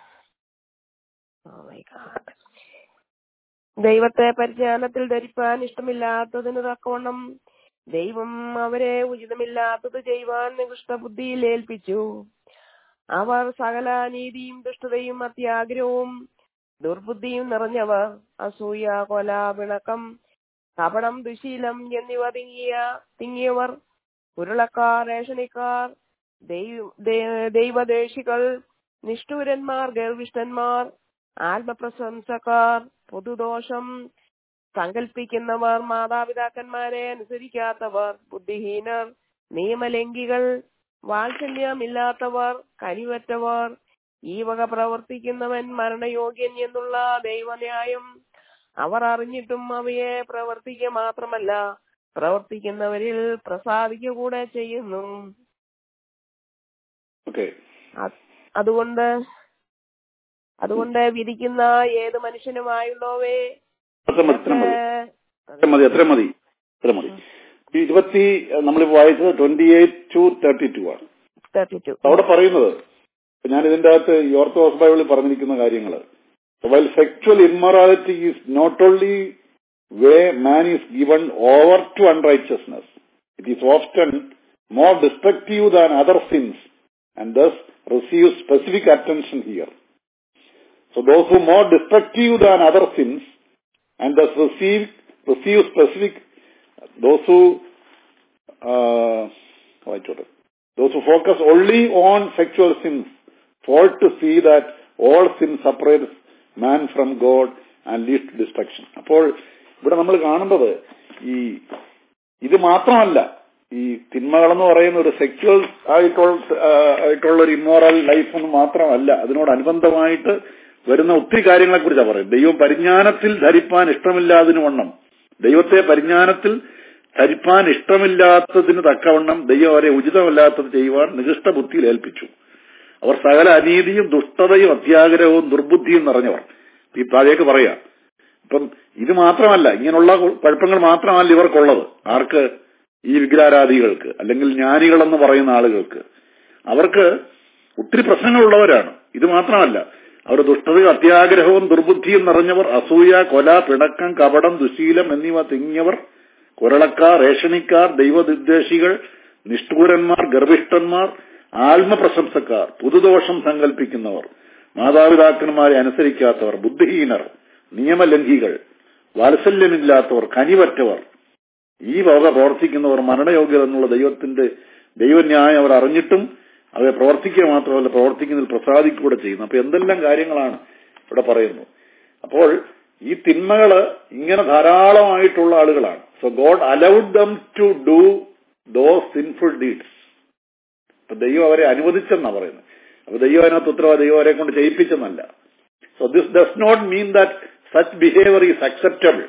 Oh my God. ദൈവത്തെ പരിജ്ഞാനത്തിൽ ധരിപ്പാൻ ഇഷ്ടമില്ലാത്തതിന് തക്കവണ്ണം ദൈവം അവരെ ഉചിതമില്ലാത്തത് ചെയ്യുവാൻ നികൃഷ്ട ബുദ്ധിയിൽ ഏൽപ്പിച്ചു അവർ സകല നീതിയും ദുഷ്ടതയും അത്യാഗ്രഹവും ദുർബുദ്ധിയും നിറഞ്ഞവർ അസൂയ കൊല പിണക്കം കപടം ദുശീലം എന്നിവ തിങ്ങിയ തിങ്ങിയവർ ഉരുളക്കാർ രേഷണിക്കാർ ദൈവ- ദൈ- ദൈവദേശികൾ നിഷ്ഠൂരന്മാർ ഗർവിഷ്ഠന്മാർ ആത്മപ്രശംസക്കാർ പൊതുദോഷം സങ്കൽപ്പിക്കുന്നവർ മാതാപിതാക്കന്മാരെ അനുസരിക്കാത്തവർ ബുദ്ധിഹീനർ നിയമലംഘികൾ വാത്സല്യമില്ലാത്തവർ കനിവറ്റവർ ഈ വക പ്രവർത്തിക്കുന്നവൻ മരണയോഗ്യൻ എന്നുള്ള ദൈവന്യായം അവർ അറിഞ്ഞിട്ടും അവയെ പ്രവർത്തിക്കുക മാത്രമല്ല പ്രവർത്തിക്കുന്നവരിൽ പ്രസാദിക്കുക കൂടെ ചെയ്യുന്നു ഓക്കെ അ- അതുകൊണ്ട് അതുകൊണ്ട് വിധിക്കുന്ന ഏത് മനുഷ്യനുമായുള്ളവേ അത്ര മതി അത്ര മതി അത്ര മതി അത്ര മതി ഈ ഇരുപത്തി നമ്മളിപ്പോ വായിച്ചത് twenty eight two thirty two ആണ് തേർട്ടി ടു അവിടെ പറയുന്നത് ഇപ്പൊ ഞാൻ ഇതിന്റെ അകത്ത് ഈ ഓർത്തഡോക്സ് ബൈബിളിൽ പറഞ്ഞിരിക്കുന്ന കാര്യങ്ങൾ while sexual immorality is not only way man is given over to unrighteousness it is often more destructive than other sins and thus receive specific attention here So those who more destructive than other sins and thus receive, receive specific those who uh, വായിച്ചോട്ടെ those who focus only on sexual sins fall to see that all sin separates man from God and leads to destruction. അപ്പോൾ ഇവിടെ നമ്മൾ കാണുന്നത് ഈ ഇത് മാത്രമല്ല ഈ തിന്മകളെന്ന് പറയുന്ന ഒരു സെക്ച്വൽ ആയിട്ടുള്ള ആ, ആയിട്ടുള്ള ഒരു ഇമ്മോറൽ ലൈഫ് എന്ന് മാത്രമല്ല അതിനോടനുബന്ധമായിട്ട് വരുന്ന ഒത്തിരി കാര്യങ്ങളെ കുറിച്ചാണ് പറയുന്നത് ദൈവം പരിജ്ഞാനത്തിൽ ധരിപ്പാൻ ഇഷ്ടമില്ലാതിന് വണ്ണം ദൈവത്തെ പരിജ്ഞാനത്തിൽ ധരിപ്പാൻ ഇഷ്ടമില്ലാത്തതിന് തക്കവണ്ണം ദൈവം അവരെ ഉചിതമല്ലാത്തത് ചെയ്യുവാൻ നികൃഷ്ട ബുദ്ധിയിൽ ഏൽപ്പിച്ചു അവർ സകല അനീതിയും ദുഷ്ടതയും അത്യാഗ്രഹവും ദുർബുദ്ധിയും നിറഞ്ഞവർ ഈ താഴേക്ക് പറയാം ഇപ്പം ഇത് മാത്രമല്ല ഇങ്ങനെയുള്ള കുഴപ്പങ്ങൾ മാത്രമല്ല ഇവർക്കുള്ളത് ആർക്ക് ഈ വിഗ്രഹാരാധികൾക്ക് അല്ലെങ്കിൽ ജ്ഞാനികളെന്ന് പറയുന്ന ആളുകൾക്ക് അവർക്ക് ഒത്തിരി പ്രശ്നങ്ങളുള്ളവരാണ് ഇത് മാത്രമല്ല അവർ ദുഷ്ടതയും അത്യാഗ്രഹവും ദുർബുദ്ധിയും നിറഞ്ഞവർ അസൂയ കൊല പിണക്കം കപടം ദുശീലം എന്നിവ തിങ്ങിയവർ കുരളക്കാർ റേഷണിക്കാർ ദൈവദിദ്വേഷികൾ നിഷ്ഠൂരന്മാർ ഗർഭിഷ്ഠന്മാർ ആത്മപ്രശംസക്കാർ പുതുദോഷം സങ്കല്പിക്കുന്നവർ മാതാപിതാക്കന്മാരെ അനുസരിക്കാത്തവർ ബുദ്ധിഹീനർ നിയമലംഘികൾ വാത്സല്യമില്ലാത്തവർ കനിവറ്റവർ ഈ വക പ്രവർത്തിക്കുന്നവർ മരണയോഗ്യർ എന്നുള്ള ദൈവത്തിന്റെ ദൈവന്യായം അവർ അറിഞ്ഞിട്ടും അവരെ പ്രവർത്തിക്കുക മാത്രമല്ല പ്രവർത്തിക്കുന്നതിൽ പ്രസാദിക്കൂടെ ചെയ്യുന്നു അപ്പൊ എന്തെല്ലാം കാര്യങ്ങളാണ് ഇവിടെ പറയുന്നത് അപ്പോൾ ഈ തിന്മകള് ഇങ്ങനെ ധാരാളമായിട്ടുള്ള ആളുകളാണ് so God allowed them to do those sinful deeds അപ്പൊ ദൈവം അവരെ അനുവദിച്ചെന്നാ പറയുന്നത് അപ്പൊ ദൈവം അതിനകത്ത് ഉത്തരവാദി ദൈവം അവരെ കൊണ്ട് ചെയ്യിപ്പിച്ചെന്നല്ല so this does not mean that such behaviour is acceptable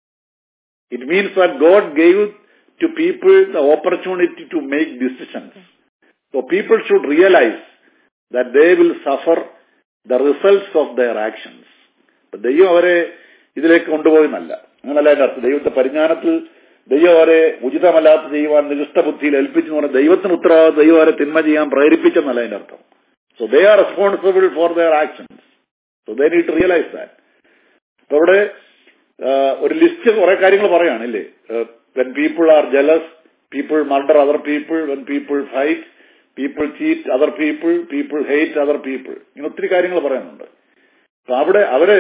it means that God gave to people the opportunity to make decisions so people should realise that they will suffer the results of their actions ദൈവം അവരെ ഇതിലേക്ക് കൊണ്ടുപോയെന്നല്ല അങ്ങനല്ല അതിന്റെ അർത്ഥം ദൈവത്തെ പരിജ്ഞാനത്തിൽ ദൈവം അവരെ ഉചിതമല്ലാത്ത ചെയ്യുവാൻ നികൃഷ്ട ബുദ്ധിയിൽ ഏൽപ്പിച്ചു എന്ന് പറഞ്ഞാൽ ദൈവത്തിന് ഉത്തരവാദിത്വം ദൈവം അവരെ തിന്മ ചെയ്യാൻ പ്രേരിപ്പിച്ചെന്നല്ല അതിന്റെ അർത്ഥം so they are responsible for their actions so they need realise that അപ്പൊ ഇവിടെ ആ, ഒരു ലിസ്റ്റ് കുറെ കാര്യങ്ങൾ പറയാണില്ലേ when people are jealous people murder other people when people fight people cheat other people people hate other people ഇങ്ങനെ ഒത്തിരി കാര്യങ്ങൾ പറയുന്നുണ്ട് അപ്പൊ അവിടെ അവര്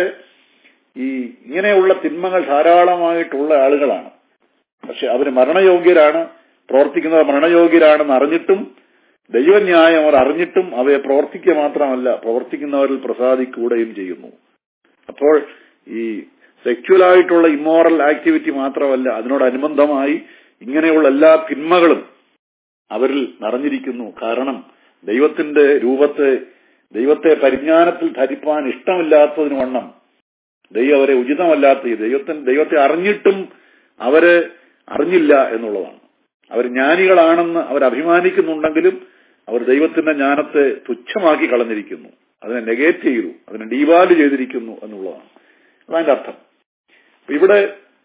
ഈ ഇങ്ങനെയുള്ള തിന്മകൾ ധാരാളമായിട്ടുള്ള ആളുകളാണ് പക്ഷെ അവര് മരണയോഗ്യരാണ് പ്രവർത്തിക്കുന്നവർ മരണയോഗ്യരാണെന്ന് അറിഞ്ഞിട്ടും ദൈവന്യായം അവർ അറിഞ്ഞിട്ടും അവയെ പ്രവർത്തിക്കുക മാത്രമല്ല പ്രവർത്തിക്കുന്നവരിൽ പ്രസാദിക്കുകയും ചെയ്യുന്നു അപ്പോൾ ഈ സെക്ച്വൽ ആയിട്ടുള്ള ഇമ്മോറൽ ആക്ടിവിറ്റി മാത്രമല്ല അതിനോടനുബന്ധമായി ഇങ്ങനെയുള്ള എല്ലാ തിന്മകളും അവരിൽ നിറഞ്ഞിരിക്കുന്നു കാരണം ദൈവത്തിന്റെ രൂപത്തെ ദൈവത്തെ പരിജ്ഞാനത്തിൽ ധരിപ്പാൻ ഇഷ്ടമില്ലാത്തതിന് വണ്ണം ദൈവം അവരെ ഉചിതമല്ലാത്ത ഈ ദൈവത്തിന് ദൈവത്തെ അറിഞ്ഞിട്ടും അവര് അറിഞ്ഞില്ല എന്നുള്ളതാണ് അവർ ജ്ഞാനികളാണെന്ന് അവർ അഭിമാനിക്കുന്നുണ്ടെങ്കിലും അവർ ദൈവത്തിന്റെ ജ്ഞാനത്തെ തുച്ഛമാക്കി കളഞ്ഞിരിക്കുന്നു അതിനെ നെഗേറ്റ് ചെയ്തു അതിനെ ഡീവാല് ചെയ്തിരിക്കുന്നു എന്നുള്ളതാണ് അതതിന്റെ അർത്ഥം അപ്പൊ ഇവിടെ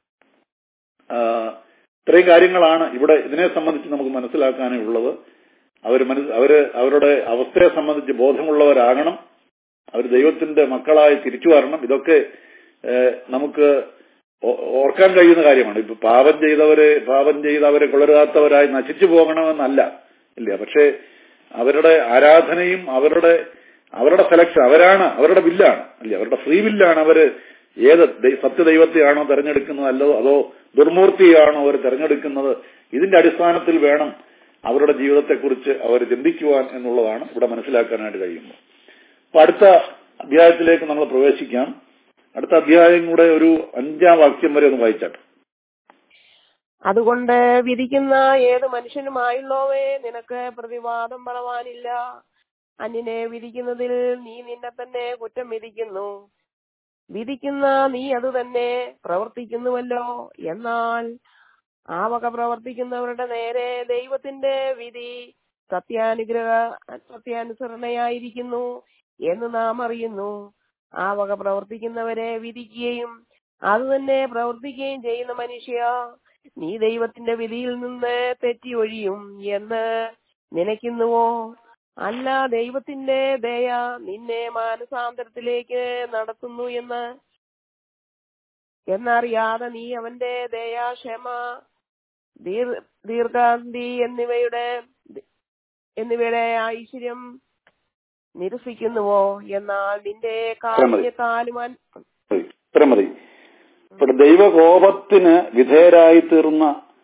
ആ, ഇത്രയും കാര്യങ്ങളാണ് ഇവിടെ ഇതിനെ സംബന്ധിച്ച് നമുക്ക് മനസ്സിലാക്കാനുള്ളത് അവർ മനസ്സ് അവര് അവരുടെ അവസ്ഥയെ സംബന്ധിച്ച് ബോധമുള്ളവരാകണം അവർ ദൈവത്തിന്റെ മക്കളായി തിരിച്ചു വരണം ഇതൊക്കെ ഏഹ്, നമുക്ക് ഓ- ഓർക്കാൻ കഴിയുന്ന കാര്യമാണ് ഇപ്പൊ പാപം ചെയ്തവരെ പാപം ചെയ്തവരെ കൊളരാത്തവരായി നശിച്ചു പോകണമെന്നല്ല ഇല്ല പക്ഷേ അവരുടെ ആരാധനയും അവരുടെ അവരുടെ സെലക്ഷൻ അവരാണ് അവരുടെ വില്ലാണ് അല്ലേ അവരുടെ ഫ്രീ വില്ലാണ് അവര് ഏത് ദൈ- സത്യദൈവത്തെയാണോ തെരഞ്ഞെടുക്കുന്നത് അല്ലോ അതോ ദുർമൂർത്തിയാണോ അവർ തെരഞ്ഞെടുക്കുന്നത് ഇതിന്റെ അടിസ്ഥാനത്തിൽ വേണം അവരുടെ ജീവിതത്തെക്കുറിച്ച് അവർ ചിന്തിക്കുവാൻ എന്നുള്ളതാണ് ഇവിടെ മനസ്സിലാക്കാനായിട്ട് കഴിയുന്നത് അപ്പൊ അടുത്ത അധ്യായത്തിലേക്ക് നമ്മൾ പ്രവേശിക്കാം അടുത്ത അധ്യായം കൂടെ ഒരു അഞ്ചാം വാക്യം വരെ ഒന്ന് വായിച്ചാട്ടെ അതുകൊണ്ട് വിധിക്കുന്ന ഏത് മനുഷ്യനുമായുള്ളവേ നിനക്ക് പ്രതിവാദം പറവാനില്ല അന്യനെ വിധിക്കുന്നതിൽ നീ നിന്നെ തന്നെ കുറ്റം വിധിക്കുന്നു വിധിക്കുന്ന നീ അത് തന്നെ പ്രവർത്തിക്കുന്നുവല്ലോ എന്നാൽ ആ വക പ്രവർത്തിക്കുന്നവരുടെ നേരെ ദൈവത്തിന്റെ വിധി സത്യാനുഗ്രഹ സത്യാനുസരണയായിരിക്കുന്നു എന്ന് നാം അറിയുന്നു ആ വക പ്രവർത്തിക്കുന്നവരെ വിധിക്കുകയും അത് തന്നെ പ്രവർത്തിക്കുകയും ചെയ്യുന്ന മനുഷ്യ നീ ദൈവത്തിന്റെ വിധിയിൽ നിന്ന് തെറ്റി ഒഴിയും എന്ന് നനയ്ക്കുന്നുവോ അല്ല ദൈവത്തിന്റെ ദയ നിന്നെ മാനസാന്തരത്തിലേക്ക് നടത്തുന്നു എന്ന് എന്നറിയാതെ നീ അവന്റെ ദയ ക്ഷമ ദീർ- ദീർഘാന്തി എന്നിവയുടെ എന്നിവയുടെ ഐശ്വര്യം നിരസിക്കുന്നുവോ എന്നാൽ നിന്റെ കാരുണ്യത്താലും അൻ- ഇത്രയും മതി ഇവിടെ ദൈവകോപത്തിന് വിധേയരായി തീർന്ന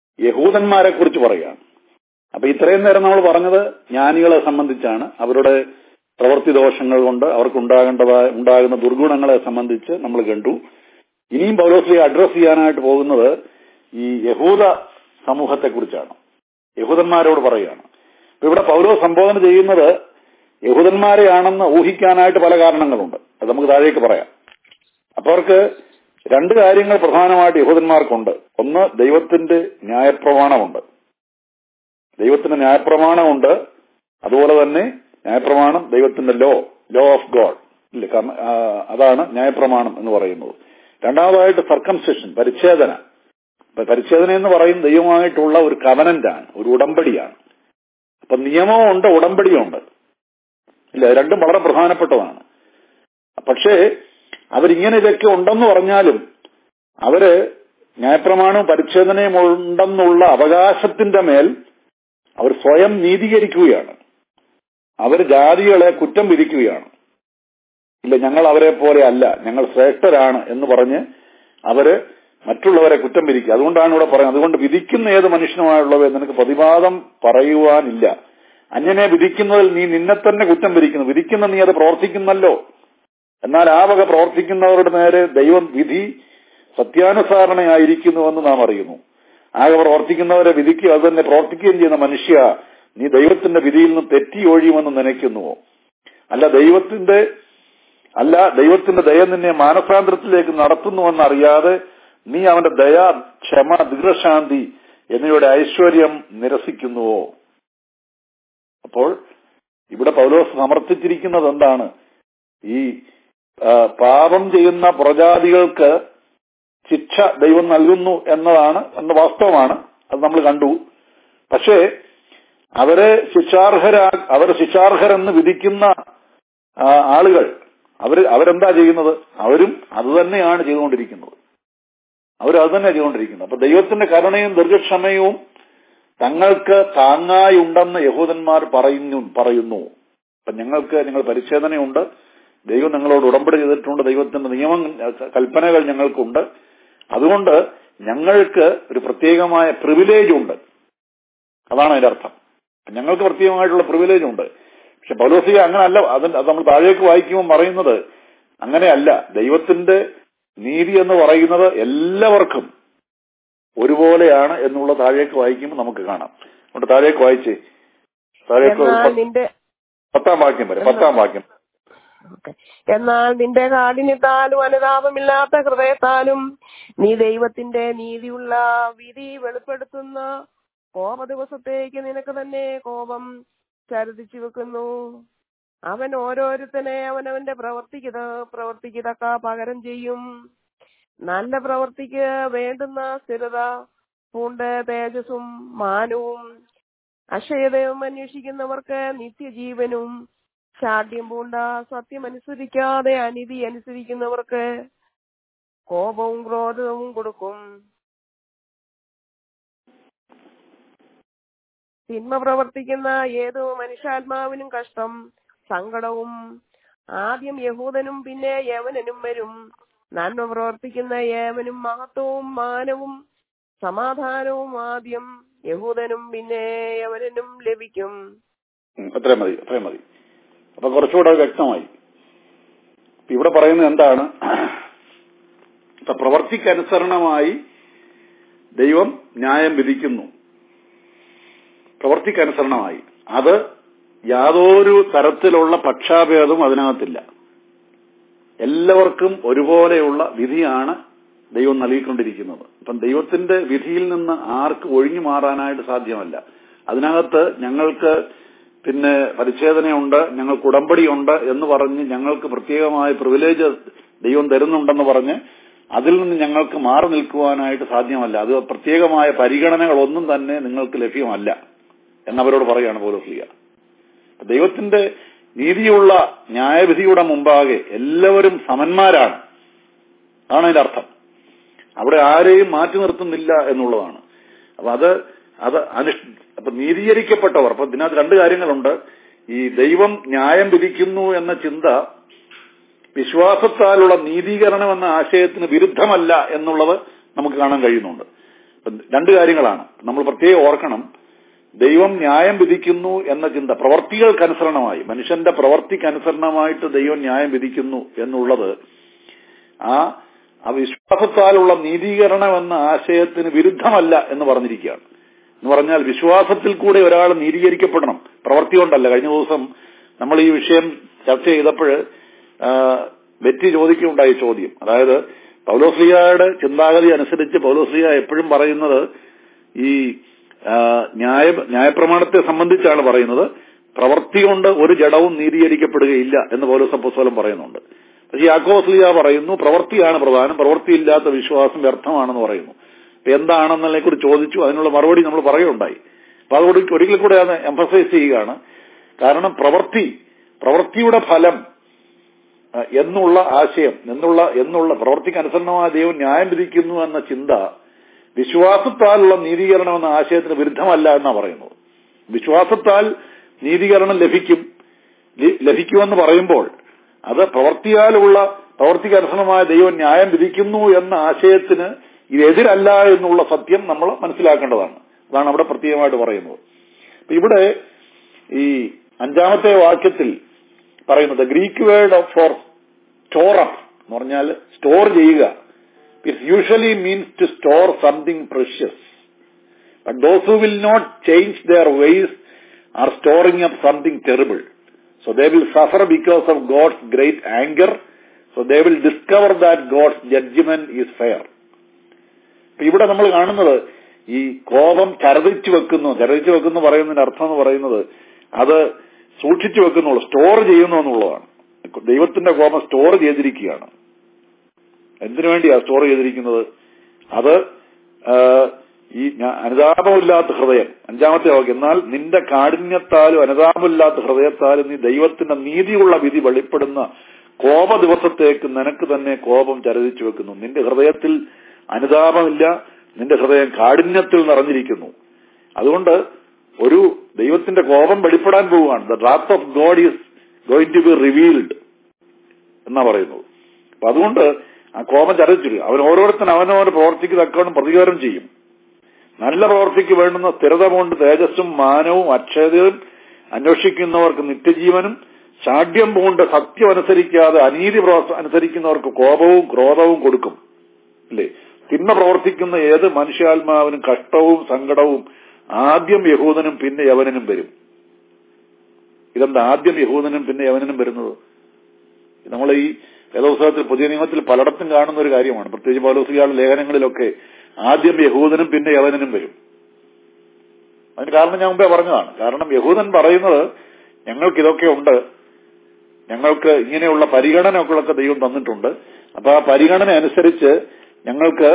യഹൂദന്മാരെ കുറിച്ച് പറയുകയാണ് അപ്പൊ ഇത്രയും നേരം നമ്മൾ പറഞ്ഞത് ജ്ഞാനികളെ സംബന്ധിച്ചാണ് അവരുടെ പ്രവൃത്തി ദോഷങ്ങൾ കൊണ്ട് അവർക്ക് ഉണ്ടാകേണ്ടതായ ഉണ്ടാകുന്ന ദുർഗുണങ്ങളെ സംബന്ധിച്ച് നമ്മൾ കണ്ടു ഇനിയും പൗലോസ്ലിയെ അഡ്രസ് ചെയ്യാനായിട്ട് പോകുന്നത് ഈ യഹൂദ സമൂഹത്തെ കുറിച്ചാണ് യഹൂദന്മാരോട് പറയുകയാണ് അപ്പൊ ഇവിടെ പൗലോസ് സംബോധന ചെയ്യുന്നത് യഹൂദന്മാരെയാണെന്ന് ഊഹിക്കാനായിട്ട് പല കാരണങ്ങളുണ്ട് അത് നമുക്ക് താഴേക്ക് പറയാം അപ്പൊ അവർക്ക് രണ്ട് കാര്യങ്ങൾ പ്രധാനമായിട്ട് യഹൂദന്മാർക്കുണ്ട് ഒന്ന് ദൈവത്തിന്റെ ന്യായപ്രമാണമുണ്ട് ദൈവത്തിന്റെ ന്യായപ്രമാണമുണ്ട് അതുപോലെ തന്നെ ന്യായപ്രമാണം ദൈവത്തിന്റെ ലോ ലോ ഓഫ് ഗോഡ് ഇല്ല കാരണം ആ, അതാണ് ന്യായപ്രമാണം എന്ന് പറയുന്നത് രണ്ടാമതായിട്ട് സർക്കംസെഷൻ പരിച്ഛേദന അപ്പൊ പരിച്ഛേദന എന്ന് പറയുന്നത് ദൈവമായിട്ടുള്ള ഒരു കവനന്റാണ് ഒരു ഉടമ്പടിയാണ് അപ്പൊ നിയമവും ഉണ്ട് ഉടമ്പടിയും ഉണ്ട് ഇല്ല രണ്ടും വളരെ പ്രധാനപ്പെട്ടതാണ് പക്ഷേ അവരിങ്ങനെ ഇതൊക്കെ ഉണ്ടെന്ന് പറഞ്ഞാലും അവര് ന്യായപ്രമാണവും പരിച്ഛേദനയും ഉണ്ടെന്നുള്ള അവകാശത്തിന്റെ മേൽ അവർ സ്വയം നീതീകരിക്കുകയാണ് അവർ ജാതികളെ കുറ്റം വിധിക്കുകയാണ് ഇല്ല ഞങ്ങൾ അവരെ പോലെ അല്ല ഞങ്ങൾ ശ്രേഷ്ഠരാണ് എന്ന് പറഞ്ഞ് അവര് മറ്റുള്ളവരെ കുറ്റം വിധിക്കുക അതുകൊണ്ടാണ് ഇവിടെ പറയുന്നത് അതുകൊണ്ട് വിധിക്കുന്ന ഏത് മനുഷ്യനുമായുള്ളവ നിനക്ക് പ്രതിവാദം പറയുവാനില്ല അന്യനെ വിധിക്കുന്നതിൽ നീ നിന്നെ തന്നെ കുറ്റം വിധിക്കുന്നു വിധിക്കുന്ന നീ അത് പ്രവർത്തിക്കുന്നല്ലോ എന്നാൽ ആ വക പ്രവർത്തിക്കുന്നവരുടെ നേരെ ദൈവം വിധി സത്യാനുസാരണയായിരിക്കുന്നുവെന്ന് നാം അറിയുന്നു ആകെ പ്രവർത്തിക്കുന്നവരെ വിധിക്കുക അത് തന്നെ പ്രവർത്തിക്കുകയും ചെയ്യുന്ന മനുഷ്യ നീ ദൈവത്തിന്റെ വിധിയിൽ നിന്ന് തെറ്റി ഒഴിയുമെന്ന് നനയ്ക്കുന്നുവോ അല്ല ദൈവത്തിന്റെ അല്ല ദൈവത്തിന്റെ ദയ നിന്നെ മാനസാന്തരത്തിലേക്ക് നടത്തുന്നുവെന്ന് അറിയാതെ നീ അവന്റെ ദയ ക്ഷമ ദീർഘശാന്തി എന്നിവയുടെ ഐശ്വര്യം നിരസിക്കുന്നുവോ അപ്പോൾ ഇവിടെ പൗലോസ് സമർത്ഥിച്ചിരിക്കുന്നത് എന്താണ് ഈ ആ, പാപം ചെയ്യുന്ന പ്രജാതികൾക്ക് ശിക്ഷ ദൈവം നൽകുന്നു എന്നതാണ് എന്ന വാസ്തവമാണ് അത് നമ്മൾ കണ്ടു പക്ഷേ അവരെ ശിക്ഷാർഹരാ അവരെ ശിക്ഷാർഹരെന്ന് വിധിക്കുന്ന ആ, ആളുകൾ അവര് അവരെന്താ ചെയ്യുന്നത് അവരും അത് തന്നെയാണ് ചെയ്തുകൊണ്ടിരിക്കുന്നത് അവർ അത് തന്നെ ചെയ്തുകൊണ്ടിരിക്കുന്നത് അപ്പൊ ദൈവത്തിന്റെ കരുണയും ദീർഘക്ഷമയും തങ്ങൾക്ക് താങ്ങായി ഉണ്ടെന്ന് യഹൂദന്മാർ പറയുന്നു പറയുന്നു അപ്പൊ ഞങ്ങൾക്ക് നിങ്ങൾ പരിച്ഛേദനയുണ്ട് ദൈവം നിങ്ങളോട് ഉടമ്പടി ചെയ്തിട്ടുണ്ട് ദൈവത്തിന്റെ നിയമം കൽപ്പനകൾ ഞങ്ങൾക്കുണ്ട് അതുകൊണ്ട് ഞങ്ങൾക്ക് ഒരു പ്രത്യേകമായ പ്രിവിലേജ് ഉണ്ട് അതാണ് അതിന്റെ അർത്ഥം ഞങ്ങൾക്ക് പ്രത്യേകമായിട്ടുള്ള പ്രിവിലേജ് ഉണ്ട് പക്ഷെ പൗലോസിക അങ്ങനല്ല അത് അത് നമ്മൾ താഴേക്ക് വായിക്കുമ്പോൾ പറയുന്നത് അങ്ങനെയല്ല ദൈവത്തിന്റെ നീതി എന്ന് പറയുന്നത് എല്ലാവർക്കും ഒരുപോലെയാണ് എന്നുള്ള താഴേക്ക് വായിക്കുമ്പോൾ നമുക്ക് കാണാം അതുകൊണ്ട് താഴേക്ക് വായിച്ചേ താഴേക്ക് എന്നാൽ നിന്റെ പത്താം വാക്യം വരെ പത്താം വാക്യം ഓക്കേ. എന്നാൽ നിന്റെ കാഠിന്യത്താലും അനുതാപമില്ലാത്ത ഹൃദയത്താലും നീ ദൈവത്തിന്റെ നീതിയുള്ള വിധി വെളിപ്പെടുത്തുന്ന കോപ ദിവസത്തേക്ക് നിനക്ക് തന്നെ കോപം ചരുതിച്ചു വെക്കുന്നു അവൻ ഓരോരുത്തനെ അവനവന്റെ പ്രവർത്തിക്കുക പ്രവർത്തിക്കതക്ക പകരം ചെയ്യും നല്ല പ്രവർത്തിക്ക് വേണ്ടുന്ന സ്ഥിരത പൂണ്ട് തേജസ്സും മാനവും അക്ഷയതയും അന്വേഷിക്കുന്നവർക്ക് നിത്യജീവനും ശാഠ്യം പൂണ്ട സത്യം അനുസരിക്കാതെ അനീതി അനുസരിക്കുന്നവർക്ക് കോപവും ക്രോധവും കൊടുക്കും തിന്മ പ്രവർത്തിക്കുന്ന ഏതോ മനുഷ്യാത്മാവിനും കഷ്ടം സങ്കടവും ആദ്യം യഹൂദനും പിന്നെ യവനനും വരും നന്മ പ്രവർത്തിക്കുന്ന ഏവനും മഹത്വവും മാനവും സമാധാനവും ആദ്യം യഹൂദനും പിന്നെ യവനനും ലഭിക്കും ഉം, അത്രയും മതി അത്രയും മതി അപ്പൊ കുറച്ചുകൂടെ വ്യക്തമായി ഇപ്പൊ ഇവിടെ പറയുന്നത് എന്താണ് ഇപ്പൊ പ്രവർത്തിക്കനുസരണമായി ദൈവം ന്യായം വിധിക്കുന്നു പ്രവർത്തിക്കനുസരണമായി അത് യാതൊരു തരത്തിലുള്ള പക്ഷാഭേദവും അതിനകത്തില്ല എല്ലാവർക്കും ഒരുപോലെയുള്ള വിധിയാണ് ദൈവം നൽകിക്കൊണ്ടിരിക്കുന്നത് അപ്പം ദൈവത്തിന്റെ വിധിയിൽ നിന്ന് ആർക്ക് ഒഴിഞ്ഞു മാറാനായിട്ട് സാധ്യമല്ല അതിനകത്ത് ഞങ്ങൾക്ക് പിന്നെ പരിച്ഛേദനയുണ്ട് ഞങ്ങൾക്ക് ഉടമ്പടിയുണ്ട് എന്ന് പറഞ്ഞ് ഞങ്ങൾക്ക് പ്രത്യേകമായ പ്രിവിലേജ് ദൈവം തരുന്നുണ്ടെന്ന് പറഞ്ഞ് അതിൽ നിന്ന് ഞങ്ങൾക്ക് മാറി നിൽക്കുവാനായിട്ട് സാധ്യമല്ല അത് പ്രത്യേകമായ പരിഗണനകളൊന്നും തന്നെ നിങ്ങൾക്ക് ലഭ്യമല്ല എന്നവരോട് പറയുകയാണ് പോലോസ്ലിയ ദൈവത്തിന്റെ നീതിയുള്ള ന്യായവിധിയുടെ മുമ്പാകെ എല്ലാവരും സമന്മാരാണ് അതാണ് അതിന്റെ അർത്ഥം അവിടെ ആരെയും മാറ്റി നിർത്തുന്നില്ല എന്നുള്ളതാണ് അപ്പൊ അത് അത് അനുഷ് അപ്പൊ നീതീകരിക്കപ്പെട്ടവർ അപ്പൊ ഇതിനകത്ത് രണ്ട് കാര്യങ്ങളുണ്ട് ഈ ദൈവം ന്യായം വിധിക്കുന്നു എന്ന ചിന്ത വിശ്വാസത്താലുള്ള നീതീകരണം എന്ന ആശയത്തിന് വിരുദ്ധമല്ല എന്നുള്ളത് നമുക്ക് കാണാൻ കഴിയുന്നുണ്ട് രണ്ട് കാര്യങ്ങളാണ് നമ്മൾ പ്രത്യേകം ഓർക്കണം ദൈവം ന്യായം വിധിക്കുന്നു എന്ന ചിന്ത പ്രവർത്തികൾക്കനുസരണമായി മനുഷ്യന്റെ പ്രവർത്തിക്കനുസരണമായിട്ട് ദൈവം ന്യായം വിധിക്കുന്നു എന്നുള്ളത് ആ ആ വിശ്വാസത്താലുള്ള നീതീകരണം എന്ന ആശയത്തിന് വിരുദ്ധമല്ല എന്ന് പറഞ്ഞിരിക്കുകയാണ് എന്ന് പറഞ്ഞാൽ വിശ്വാസത്തിൽ കൂടെ ഒരാൾ നീതീകരിക്കപ്പെടണം പ്രവർത്തി കൊണ്ടല്ല കഴിഞ്ഞ ദിവസം നമ്മൾ ഈ വിഷയം ചർച്ച ചെയ്തപ്പോൾ വ്യക്തി ചോദിക്കുകയുണ്ടായി ചോദ്യം അതായത് പൗലോസ്ലിയയുടെ ചിന്താഗതി അനുസരിച്ച് പൗലോസ്ലിയ എപ്പോഴും പറയുന്നത് ഈ ആ, ന്യായ ന്യായപ്രമാണത്തെ സംബന്ധിച്ചാണ് പറയുന്നത് പ്രവർത്തി കൊണ്ട് ഒരു ജഡവും നീതീകരിക്കപ്പെടുകയില്ല എന്ന് പൗലോസ് അപ്പോസ്തലൻ പറയുന്നുണ്ട് പക്ഷേ യാക്കോസ്ലിയ പറയുന്നു പ്രവൃത്തിയാണ് പ്രധാനം പ്രവൃത്തിയില്ലാത്ത വിശ്വാസം വ്യർത്ഥമാണെന്ന് പറയുന്നു അപ്പൊ എന്താണെന്നതിനെ കുറിച്ച് ചോദിച്ചു അതിനുള്ള മറുപടി നമ്മൾ പറയുകയുണ്ടായി അപ്പൊ അതുകൊണ്ട് ഒരിക്കൽ കൂടെ അത് എംഫസൈസ് ചെയ്യുകയാണ് കാരണം പ്രവൃത്തി പ്രവൃത്തിയുടെ ഫലം ആ, എന്നുള്ള ആശയം എന്നുള്ള എന്നുള്ള പ്രവർത്തിക്ക് അനുസരണമായ ദൈവം ന്യായം വിധിക്കുന്നു എന്ന ചിന്ത വിശ്വാസത്താലുള്ള നീതീകരണം എന്ന ആശയത്തിന് വിരുദ്ധമല്ല എന്നാണ് പറയുന്നത് വിശ്വാസത്താൽ നീതീകരണം ലഭിക്കും ലി- ലഭിക്കുമെന്ന് പറയുമ്പോൾ അത് പ്രവർത്തിയാലുള്ള പ്രവർത്തിക്ക് അനുസരണമായ ദൈവം ന്യായം വിധിക്കുന്നു എന്ന ആശയത്തിന് ഇതെതിരല്ല എന്നുള്ള സത്യം നമ്മൾ മനസ്സിലാക്കേണ്ടതാണ് അതാണ് അവിടെ പ്രത്യേകമായിട്ട് പറയുന്നത് അപ്പൊ ഇവിടെ ഈ അഞ്ചാമത്തെ വാക്യത്തിൽ പറയുന്നത് Greek word for store up എന്ന് പറഞ്ഞാൽ സ്റ്റോർ ചെയ്യുക it usually means to store something precious but those who will not change their ways are storing up something terrible so they will suffer because of God's great anger so they will discover that God's judgement is fair അപ്പൊ ഇവിടെ നമ്മൾ കാണുന്നത് ഈ കോപം ചരതിച്ചു വെക്കുന്നു ചരതിച്ചു വെക്കുന്നു പറയുന്നതിന്റെ അർത്ഥം എന്ന് പറയുന്നത് അത് സൂക്ഷിച്ചു വെക്കുന്നുള്ളൂ സ്റ്റോർ ചെയ്യുന്നു എന്നുള്ളതാണ് ദൈവത്തിന്റെ കോപം സ്റ്റോർ ചെയ്തിരിക്കുകയാണ് എന്തിനു വേണ്ടിയാ സ്റ്റോർ ചെയ്തിരിക്കുന്നത് അത് ആ, ഈ ഞാ- അനുതാപമില്ലാത്ത ഹൃദയം അഞ്ചാമത്തെ വാക്യം എന്നാൽ നിന്റെ കാഠിന്യത്താലും അനുതാപമില്ലാത്ത ഹൃദയത്താലും നീ ദൈവത്തിന്റെ നീതിയുള്ള വിധി വെളിപ്പെടുന്ന കോപ ദിവസത്തേക്ക് നിനക്ക് തന്നെ കോപം ചരതിച്ചു വെക്കുന്നു നിന്റെ ഹൃദയത്തിൽ അനുതാപമില്ല നിന്റെ ഹൃദയം കാഠിന്യത്തിൽ നിറഞ്ഞിരിക്കുന്നു അതുകൊണ്ട് ഒരു ദൈവത്തിന്റെ കോപം വെളിപ്പെടാൻ പോവുകയാണ് the wrath of God is going to be revealed എന്നാ പറയുന്നത് അപ്പൊ അതുകൊണ്ട് ആ കോപം ചരച്ചിരിക്കും അവൻ ഓരോരുത്തരും അവനവന്റെ പ്രവർത്തിക്ക് തക്കവണ്ണം പ്രതികാരം ചെയ്യും നല്ല പ്രവർത്തിക്ക് വേണ്ടുന്ന സ്ഥിരത കൊണ്ട് തേജസ്സും മാനവും അക്ഷയതയും അന്വേഷിക്കുന്നവർക്ക് നിത്യജീവനും ശാഠ്യം പൂണ്ട് സത്യം അനുസരിക്കാതെ അനീതി പ്രവർത്ത- അനുസരിക്കുന്നവർക്ക് കോപവും ക്രോധവും കൊടുക്കും ഇല്ലേ തിന്മ പ്രവർത്തിക്കുന്ന ഏത് മനുഷ്യാത്മാവിനും കഷ്ടവും സങ്കടവും ആദ്യം യഹൂദനും പിന്നെ യവനനും വരും ഇതെന്താ ആദ്യം യഹൂദനും പിന്നെ യവനനും വരുന്നത് നമ്മൾ ഈ വേദോത്സവത്തിൽ പുതിയ നിയമത്തിൽ പലയിടത്തും കാണുന്ന ഒരു കാര്യമാണ് പ്രത്യേകിച്ച് പൗലോസികളുടെ ലേഖനങ്ങളിലൊക്കെ ആദ്യം യഹൂദനും പിന്നെ യവനനും വരും അതിന് കാരണം ഞാൻ മുമ്പേ പറഞ്ഞതാണ് കാരണം യഹൂദൻ പറയുന്നത് ഞങ്ങൾക്ക് ഇതൊക്കെ ഉണ്ട് ഞങ്ങൾക്ക് ഇങ്ങനെയുള്ള പരിഗണന ഒക്കെ ദൈവം തന്നിട്ടുണ്ട് അപ്പൊ ആ പരിഗണന അനുസരിച്ച് ഞങ്ങൾക്ക്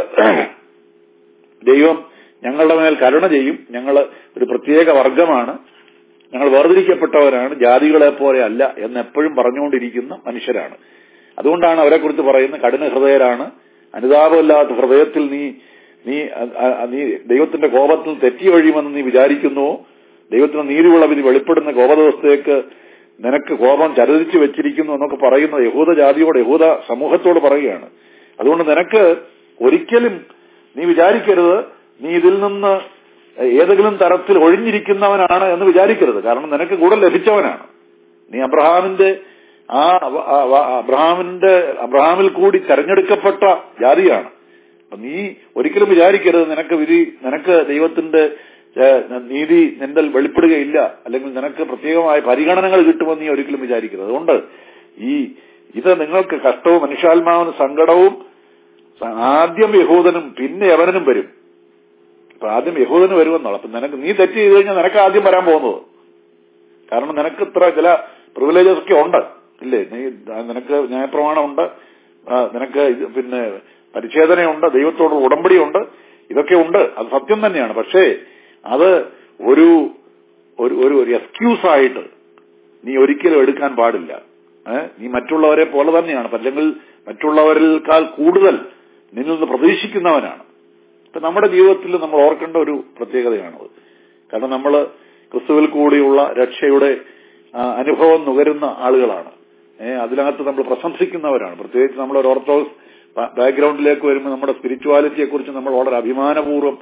ദൈവം ഞങ്ങളുടെ മേൽ കരുണ ചെയ്യും ഞങ്ങൾ ഒരു പ്രത്യേക വർഗമാണ് ഞങ്ങൾ വേർതിരിക്കപ്പെട്ടവരാണ് ജാതികളെ പോലെ അല്ല എന്ന് എപ്പോഴും പറഞ്ഞുകൊണ്ടിരിക്കുന്ന മനുഷ്യരാണ് അതുകൊണ്ടാണ് അവരെക്കുറിച്ച് പറയുന്നത് കഠിന ഹൃദയരാണ് അനുതാപമില്ലാത്ത ഹൃദയത്തിൽ നീ നീ അ- അ- നീ ദൈവത്തിന്റെ കോപത്തിൽ തെറ്റി വഴിയുമെന്ന് നീ വിചാരിക്കുന്നുവോ ദൈവത്തിന് നീതിയുള്ള വിധി വെളിപ്പെടുന്ന കോപദിവസത്തേക്ക് നിനക്ക് കോപം ചരതിച്ചു വെച്ചിരിക്കുന്നു എന്നൊക്കെ പറയുന്ന യഹൂദ ജാതിയോട് യഹൂദ സമൂഹത്തോട് പറയുകയാണ് അതുകൊണ്ട് നിനക്ക് ഒരിക്കലും നീ വിചാരിക്കരുത് നീ ഇതിൽ നിന്ന് ഏതെങ്കിലും തരത്തിൽ ഒഴിഞ്ഞിരിക്കുന്നവനാണ് എന്ന് വിചാരിക്കരുത് കാരണം നിനക്ക് കൂടെ ലഭിച്ചവനാണ് നീ അബ്രഹാമിന്റെ ആ അവ- ആ- ആ- അബ്രഹാമിന്റെ അബ്രഹാമിൽ കൂടി തെരഞ്ഞെടുക്കപ്പെട്ട ജാതിയാണ് അപ്പൊ നീ ഒരിക്കലും വിചാരിക്കരുത് നിനക്ക് വിധി നിനക്ക് ദൈവത്തിന്റെ ഏഹ്, നീതി നിന്റെ വെളിപ്പെടുകയില്ല അല്ലെങ്കിൽ നിനക്ക് പ്രത്യേകമായ പരിഗണനകൾ കിട്ടുമെന്ന് നീ ഒരിക്കലും വിചാരിക്കരുത് അതുകൊണ്ട് ഈ ഇത് നിങ്ങൾക്ക് കഷ്ടവും മനുഷ്യാത്മാവിന് സങ്കടവും ആദ്യം യഹൂദനും പിന്നെ യവനനും വരും അപ്പൊ ആദ്യം യഹൂദന് വരുമെന്നുള്ള അപ്പൊ നിനക്ക് നീ തെറ്റ് ചെയ്ത് കഴിഞ്ഞാൽ നിനക്ക് ആദ്യം വരാൻ പോകുന്നത് കാരണം നിനക്ക് ഇത്ര ചില പ്രിവിലേജസ് ഒക്കെ ഉണ്ട് ഇല്ലേ നീ നിനക്ക് ന്യായപ്രമാണമുണ്ട് ആ, നിനക്ക് ഇത് പിന്നെ പരിച്ഛേദനയുണ്ട് ദൈവത്തോട് ഉടമ്പടിയുണ്ട് ഇതൊക്കെ ഉണ്ട് അത് സത്യം തന്നെയാണ് പക്ഷേ അത് ഒരു ഒരു ഒരു ഒരു എക്സ്ക്യൂസ് ആയിട്ട് നീ ഒരിക്കലും എടുക്കാൻ പാടില്ല ഏഹ് നീ മറ്റുള്ളവരെ പോലെ തന്നെയാണ് അല്ലെങ്കിൽ മറ്റുള്ളവരെക്കാൾ കൂടുതൽ നിന്നിൽ നിന്ന് പ്രതീക്ഷിക്കുന്നവനാണ് ഇപ്പൊ നമ്മുടെ ജീവിതത്തിൽ നമ്മൾ ഓർക്കേണ്ട ഒരു പ്രത്യേകതയാണത് കാരണം നമ്മൾ ക്രിസ്തുവിൽ കൂടിയുള്ള രക്ഷയുടെ ആ, അനുഭവം നുകരുന്ന ആളുകളാണ് ഏഹ് അതിനകത്ത് നമ്മൾ പ്രശംസിക്കുന്നവരാണ് പ്രത്യേകിച്ച് നമ്മൾ ഒരു ഓർത്തഡോക്സ് ബാക്ക്ഗ്രൗണ്ടിലേക്ക് വരുമ്പോൾ നമ്മുടെ സ്പിരിച്വാലിറ്റിയെ കുറിച്ച് നമ്മൾ വളരെ അഭിമാനപൂർവ്വം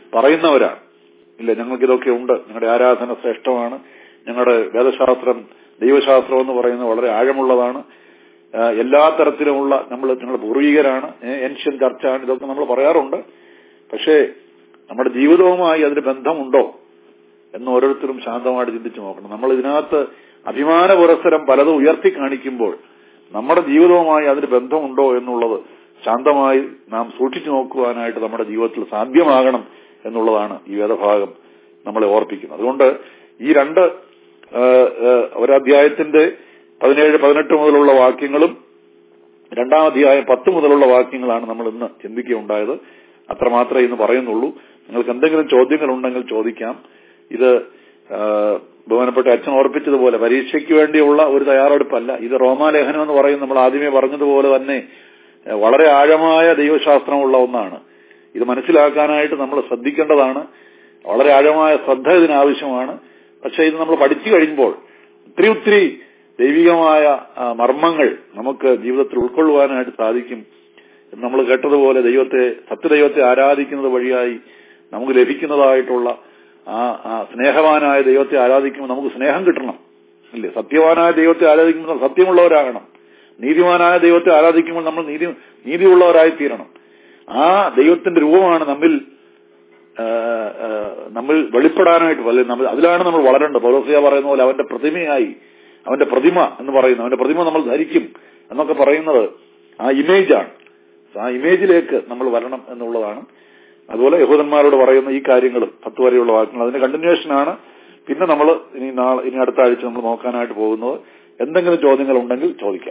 പറയുന്നവരാണ് ഇല്ല ഞങ്ങൾക്ക് ഇതൊക്കെ ഉണ്ട് ഞങ്ങളുടെ ആരാധന ശ്രേഷ്ഠമാണ് ഞങ്ങളുടെ വേദശാസ്ത്രം ദൈവശാസ്ത്രം എന്ന് പറയുന്നത് വളരെ ആഴമുള്ളതാണ് ആ, എല്ലാ തരത്തിലുമുള്ള നമ്മൾ ഞങ്ങളുടെ പൂർവികരാണ് ഏൻഷ്യൻ ചർച്ചാണ് ഇതൊക്കെ നമ്മൾ പറയാറുണ്ട് പക്ഷേ നമ്മുടെ ജീവിതവുമായി അതിന് ബന്ധമുണ്ടോ എന്ന് ഓരോരുത്തരും ശാന്തമായിട്ട് ചിന്തിച്ചു നോക്കണം നമ്മൾ ഇതിനകത്ത് അഭിമാന പുരസ്സരം പലതും ഉയർത്തി കാണിക്കുമ്പോൾ നമ്മുടെ ജീവിതവുമായി അതിന് ബന്ധമുണ്ടോ എന്നുള്ളത് ശാന്തമായി നാം സൂക്ഷിച്ചു നോക്കുവാനായിട്ട് നമ്മുടെ ജീവിതത്തിൽ സാധ്യമാകണം എന്നുള്ളതാണ് ഈ വേദഭാഗം നമ്മളെ ഓർപ്പിക്കുന്നത് അതുകൊണ്ട് ഈ രണ്ട് ആ, ആ, ഒരധ്യായത്തിന്റെ പതിനേഴ് പതിനെട്ട് മുതലുള്ള വാക്യങ്ങളും രണ്ടാം അധ്യായം പത്ത് മുതലുള്ള വാക്യങ്ങളാണ് നമ്മൾ ഇന്ന് ചിന്തിക്കുകയുണ്ടായത് അത്രമാത്രമേ ഇന്ന് പറയുന്നുള്ളൂ നിങ്ങൾക്ക് എന്തെങ്കിലും ചോദ്യങ്ങൾ ഉണ്ടെങ്കിൽ ചോദിക്കാം ഇത് ആ, ബഹുമാനപ്പെട്ട അച്ഛൻ ഓർപ്പിച്ചതുപോലെ പരീക്ഷയ്ക്ക് വേണ്ടിയുള്ള ഒരു തയ്യാറെടുപ്പല്ല ഇത് റോമാലേഖനം എന്ന് പറയും നമ്മൾ ആദ്യമേ പറഞ്ഞതുപോലെ തന്നെ ആ, വളരെ ആഴമായ ദൈവശാസ്ത്രമുള്ള ഒന്നാണ് ഇത് മനസ്സിലാക്കാനായിട്ട് നമ്മൾ ശ്രദ്ധിക്കേണ്ടതാണ് വളരെ ആഴമായ ശ്രദ്ധ ഇതിനാവശ്യമാണ് പക്ഷെ ഇത് നമ്മൾ പഠിച്ചു കഴിയുമ്പോൾ ഒത്തിരി ഒത്തിരി ദൈവികമായ ആ, മർമ്മങ്ങൾ നമുക്ക് ജീവിതത്തിൽ ഉൾക്കൊള്ളുവാനായിട്ട് സാധിക്കും നമ്മൾ കേട്ടതുപോലെ ദൈവത്തെ സത്യദൈവത്തെ ആരാധിക്കുന്നത് വഴിയായി നമുക്ക് ലഭിക്കുന്നതായിട്ടുള്ള ആ ആ സ്നേഹവാനായ ദൈവത്തെ ആരാധിക്കുമ്പോൾ നമുക്ക് സ്നേഹം കിട്ടണം ഇല്ലേ സത്യവാനായ ദൈവത്തെ ആരാധിക്കുമ്പോൾ നമ്മൾ സത്യമുള്ളവരാകണം നീതിമാനായ ദൈവത്തെ ആരാധിക്കുമ്പോൾ നമ്മൾ നീതി നീതിയുള്ളവരായി തീരണം ആ ദൈവത്തിന്റെ രൂപമാണ് നമ്മിൽ ആ, ആ, നമ്മൾ വെളിപ്പെടാനായിട്ട് വല്ല- നമ്മൾ അതിലാണ് നമ്മൾ വളരേണ്ടത് പൗലോസിയ പറയുന്ന പോലെ അവന്റെ പ്രതിമയായി അവന്റെ പ്രതിമ എന്ന് പറയുന്നു അവന്റെ പ്രതിമ നമ്മൾ ധരിക്കും എന്നൊക്കെ പറയുന്നത് ആ ഇമേജാണ് ആ ഇമേജിലേക്ക് നമ്മൾ വരണം എന്നുള്ളതാണ് അതുപോലെ യഹൂദന്മാരോട് പറയുന്ന ഈ കാര്യങ്ങളും പത്ത് വരെയുള്ള വാക്യങ്ങൾ അതിന്റെ കണ്ടിന്യൂഷൻ ആണ് പിന്നെ നമ്മൾ ഇനി നാളെ ഇനി അടുത്ത ആഴ്ച നമ്മൾ നോക്കാനായിട്ട് പോകുന്നത് എന്തെങ്കിലും ചോദ്യങ്ങൾ ഉണ്ടെങ്കിൽ ചോദിക്കാം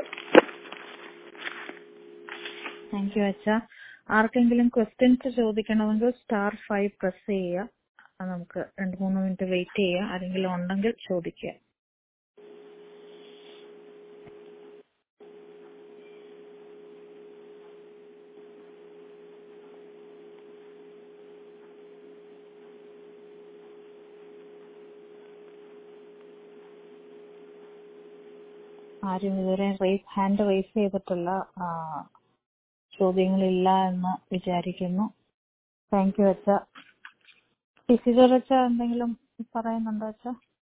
താങ്ക് യു അച്ഛ ആർക്കെങ്കിലും ക്വസ്റ്റ്യൻസ് ചോദിക്കണമെങ്കിൽ സ്റ്റാർ ഫൈവ് പ്രസ് ചെയ്യുക അത് നമുക്ക് രണ്ട് മൂന്ന് മിനിറ്റ് വെയിറ്റ് ചെയ്യുക ആരെങ്കിലും ഉണ്ടെങ്കിൽ ചോദിക്കുക ആരും ഇതുവരെ റേസ് ഹാൻഡ് റേസ് ചെയ്തിട്ടുള്ള ആ, ചോദ്യങ്ങളില്ല എന്ന് വിചാരിക്കുന്നു താങ്ക് യു അച്ഛ ഫിസിജർ അച്ഛ എന്തെങ്കിലും പറയുന്നുണ്ടോ അച്ഛ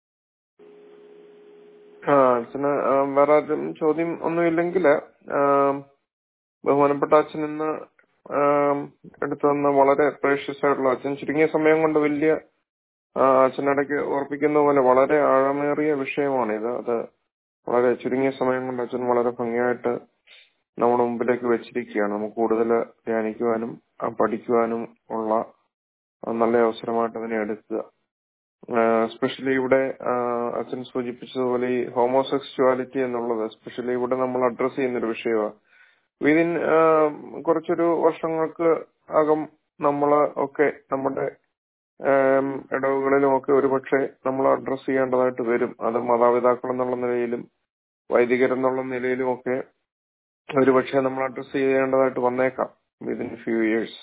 ആ അച്ഛന് ആ, വേറെ ആരും ചോദ്യം ഒന്നുമില്ലെങ്കിൽ ബഹുമാനപ്പെട്ട അച്ഛൻ ഇന്ന് ആം, എടുത്തു തന്ന വളരെ പ്രേഷ്യസ് ആയിട്ടുള്ള അച്ഛൻ ചുരുങ്ങിയ സമയം കൊണ്ട് വലിയ ആ, അച്ഛനിടയ്ക്ക് ഓർപ്പിക്കുന്ന പോലെ വളരെ ആഴമേറിയ വിഷയമാണിത് അത് വളരെ ചുരുങ്ങിയ സമയം കൊണ്ട് അച്ഛൻ വളരെ ഭംഗിയായിട്ട് നമ്മുടെ മുമ്പിലേക്ക് വെച്ചിരിക്കുകയാണ് നമുക്ക് കൂടുതൽ ധ്യാനിക്കുവാനും ആ, പഠിക്കുവാനും ഉള്ള ആ, നല്ല അവസരമായിട്ട് അതിനെ എടുക്കുക സ്പെഷ്യലി ഇവിടെ ആ, അച്ഛൻ സൂചിപ്പിച്ചതുപോലെ ഈ ഹോമോസെക്സ്വാലിറ്റി എന്നുള്ളത് സ്പെഷ്യലി ഇവിടെ നമ്മൾ അഡ്രസ് ചെയ്യുന്ന ഒരു വിഷയമാണ് വിതിൻ കുറച്ചൊരു വർഷങ്ങൾക്ക് അകം നമ്മൾ ഒക്കെ നമ്മുടെ ആം, ഇടവുകളിലും ഒക്കെ ഒരുപക്ഷെ നമ്മൾ അഡ്രസ് ചെയ്യേണ്ടതായിട്ട് വരും അത് മാതാപിതാക്കൾ എന്നുള്ള നിലയിലും വൈദികരെന്നുള്ള നിലയിലും ഒക്കെ ഒരുപക്ഷെ നമ്മൾ അഡ്രസ് ചെയ്യേണ്ടതായിട്ട് വന്നേക്കാം വിതിൻ ഫ്യൂ ഇയേഴ്സ്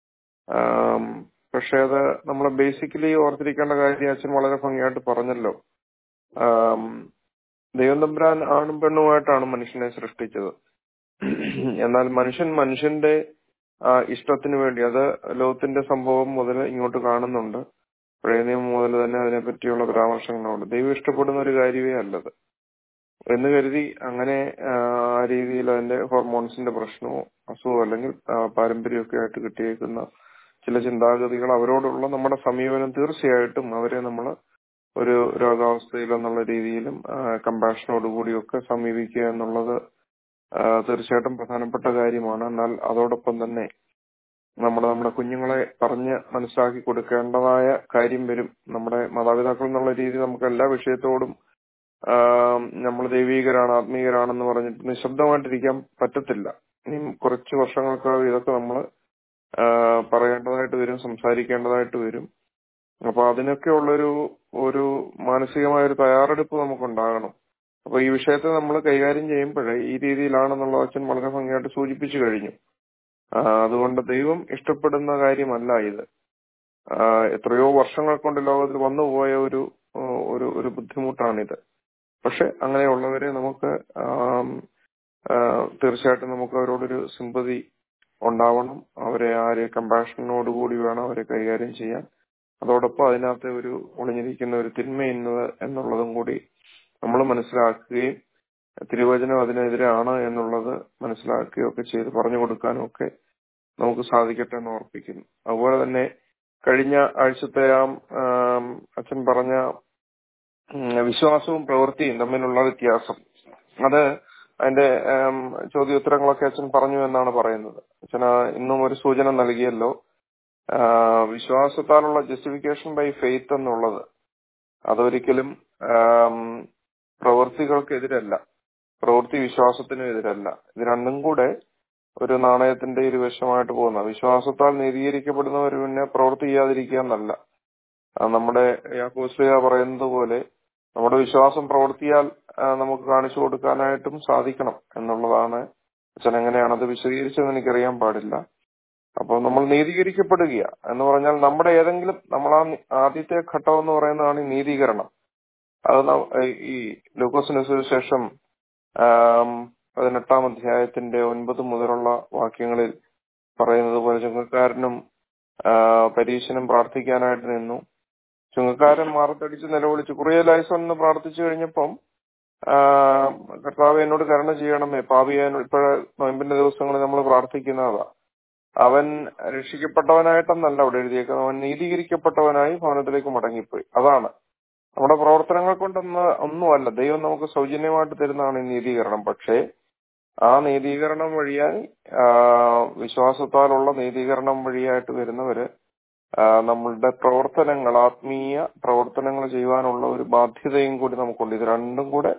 പക്ഷെ അത് നമ്മൾ ബേസിക്കലി ഓർത്തിരിക്കേണ്ട കാര്യം അച്ഛൻ വളരെ ഭംഗിയായിട്ട് പറഞ്ഞല്ലോ ആം, ദൈവം തമ്പുരാൻ ആണും പെണ്ണുമായിട്ടാണ് മനുഷ്യനെ സൃഷ്ടിച്ചത് എന്നാൽ മനുഷ്യൻ മനുഷ്യന്റെ ആ, ഇഷ്ടത്തിന് വേണ്ടി അത് ലോകത്തിന്റെ സംഭവം മുതൽ ഇങ്ങോട്ട് കാണുന്നുണ്ട് പഴയ നിയമം മുതൽ തന്നെ അതിനെ പറ്റിയുള്ള പരാമർശങ്ങളുണ്ട് ദൈവം ഇഷ്ടപ്പെടുന്ന ഒരു കാര്യമേ അല്ലത് എന്ന് കരുതി അങ്ങനെ ആ ആ രീതിയിൽ അതിന്റെ ഹോർമോൺസിന്റെ പ്രശ്നമോ അസുഖമോ അല്ലെങ്കിൽ ആ, പാരമ്പര്യമൊക്കെ ആയിട്ട് കിട്ടിയേക്കുന്ന ചില ചിന്താഗതികൾ അവരോടുള്ള നമ്മുടെ സമീപനം തീർച്ചയായിട്ടും അവരെ നമ്മൾ ഒരു രോഗാവസ്ഥയിൽ എന്നുള്ള രീതിയിലും കമ്പാഷനോടുകൂടിയൊക്കെ സമീപിക്കുക എന്നുള്ളത് ആ, തീർച്ചയായിട്ടും പ്രധാനപ്പെട്ട കാര്യമാണ് എന്നാൽ അതോടൊപ്പം തന്നെ നമ്മൾ നമ്മുടെ കുഞ്ഞുങ്ങളെ പറഞ്ഞ് മനസ്സിലാക്കി കൊടുക്കേണ്ടതായ കാര്യം വരും നമ്മുടെ മാതാപിതാക്കൾ എന്നുള്ള രീതി നമുക്ക് എല്ലാ വിഷയത്തോടും നമ്മൾ ദൈവീകരാണ് ആത്മീയരാണെന്ന് പറഞ്ഞിട്ട് നിശബ്ദമായിട്ടിരിക്കാൻ പറ്റത്തില്ല ഇനി കുറച്ച് വർഷങ്ങൾക്ക് ഇതൊക്കെ നമ്മൾ പറയേണ്ടതായിട്ട് വരും സംസാരിക്കേണ്ടതായിട്ട് വരും അപ്പൊ അതിനൊക്കെ ഉള്ളൊരു ഒരു മാനസികമായ ഒരു തയ്യാറെടുപ്പ് നമുക്കുണ്ടാകണം അപ്പൊ ഈ വിഷയത്തെ നമ്മൾ കൈകാര്യം ചെയ്യുമ്പോഴേ ഈ രീതിയിലാണെന്നുള്ള അച്ഛൻ വളരെ ഭംഗിയായിട്ട് സൂചിപ്പിച്ചു കഴിഞ്ഞു ആ, അതുകൊണ്ട് ദൈവം ഇഷ്ടപ്പെടുന്ന കാര്യമല്ല ഇത് ആ, എത്രയോ വർഷങ്ങൾ കൊണ്ട് ലോകത്തിൽ വന്നുപോയ ഒരു ആ, ഒരു ഒരു ബുദ്ധിമുട്ടാണിത് പക്ഷെ അങ്ങനെയുള്ളവരെ നമുക്ക് ആം, ആ, തീർച്ചയായിട്ടും നമുക്ക് അവരോടൊരു സിമ്പതി ഉണ്ടാവണം അവരെ ആരെ കമ്പാഷനോടുകൂടി വേണം അവരെ കൈകാര്യം ചെയ്യാൻ അതോടൊപ്പം അതിനകത്ത് ഒരു ഒളിഞ്ഞിരിക്കുന്ന ഒരു തിന്മ എന്നത് എന്നുള്ളതും കൂടി നമ്മൾ മനസ്സിലാക്കുകയും തിരുവചനം അതിനെതിരാണ് എന്നുള്ളത് മനസ്സിലാക്കുകയും ഒക്കെ ചെയ്ത് പറഞ്ഞു കൊടുക്കാനും ഒക്കെ നമുക്ക് സാധിക്കട്ടെ എന്ന് ഓർപ്പിക്കുന്നു അതുപോലെ തന്നെ കഴിഞ്ഞ ആഴ്ചത്തെ ആ ആം, അച്ഛൻ പറഞ്ഞ ഉം, വിശ്വാസവും പ്രവൃത്തിയും തമ്മിലുള്ള വ്യത്യാസം അത് അതിന്റെ ആം, ചോദ്യോത്തരങ്ങളൊക്കെ അച്ഛൻ പറഞ്ഞു എന്നാണ് പറയുന്നത് അച്ഛൻ ആ ഇന്നും ഒരു സൂചന നൽകിയല്ലോ ആ, വിശ്വാസത്താലുള്ള ജസ്റ്റിഫിക്കേഷൻ ബൈ ഫെയ്ത്ത് എന്നുള്ളത് അതൊരിക്കലും ആം, പ്രവൃത്തികൾക്കെതിരല്ല പ്രവൃത്തി വിശ്വാസത്തിനും എതിരല്ല ഇത് രണ്ടും കൂടെ ഒരു നാണയത്തിന്റെ ഇരുവശമായിട്ട് പോകുന്ന വിശ്വാസത്താൽ നീതീകരിക്കപ്പെടുന്നവർ പിന്നെ പ്രവൃത്തി ചെയ്യാതിരിക്കുക എന്നല്ല ആ, നമ്മുടെ യാക്കോസ്ലിയ പറയുന്നത് പോലെ നമ്മുടെ വിശ്വാസം പ്രവൃത്തിയാൽ ആ, നമുക്ക് കാണിച്ചു കൊടുക്കാനായിട്ടും സാധിക്കണം എന്നുള്ളതാണ് അച്ഛൻ എങ്ങനെയാണത് വിശദീകരിച്ചതെന്ന് എനിക്കറിയാൻ പാടില്ല അപ്പോൾ നമ്മൾ നീതീകരിക്കപ്പെടുക എന്ന് പറഞ്ഞാൽ നമ്മുടെ ഏതെങ്കിലും നമ്മൾ ആ നി- ആദ്യത്തെ ഘട്ടം എന്ന് പറയുന്നതാണ് ഈ നീതീകരണം അത് ന- ഈ ലൂക്കോസിന് സുവിശേഷം ആം, പതിനെട്ടാം അധ്യായത്തിന്റെ ഒൻപത് മുതലുള്ള വാക്യങ്ങളിൽ പറയുന്നത് പോലെ ചുങ്കക്കാരനും ആ, പരീശനും പ്രാർത്ഥിക്കാനായിട്ട് നിന്നു ചുങ്കക്കാരൻ മാറത്തടിച്ച് നിലവിളിച്ച് കുറേലായസം എന്ന് പ്രാർത്ഥിച്ചു കഴിഞ്ഞപ്പം ആ, കർത്താവ് എന്നോട് കരുണ ചെയ്യണമേ പാപിയാൻ ഇപ്പോഴ നോയമ്പിന്റെ ദിവസങ്ങളിൽ നമ്മൾ പ്രാർത്ഥിക്കുന്നതാ അവൻ രക്ഷിക്കപ്പെട്ടവനായിട്ടെന്നല്ല അവിടെ എഴുതിയേക്കുന്നത് അവൻ നീതീകരിക്കപ്പെട്ടവനായി ഭവനത്തിലേക്ക് മടങ്ങിപ്പോയി അതാണ് നമ്മുടെ പ്രവർത്തനങ്ങൾ കൊണ്ടൊന്ന് ഒന്നുമല്ല ദൈവം നമുക്ക് സൗജന്യമായിട്ട് തരുന്നതാണ് ഈ നീതീകരണം പക്ഷേ ആ നീതീകരണം വഴിയായി ആ, വിശ്വാസത്താലുള്ള നീതീകരണം വഴിയായിട്ട് വരുന്നവര് ആ, നമ്മളുടെ പ്രവർത്തനങ്ങൾ ആത്മീയ പ്രവർത്തനങ്ങൾ ചെയ്യുവാനുള്ള ഒരു ബാധ്യതയും കൂടി നമുക്കുണ്ട് ഇത് രണ്ടും കൂടെ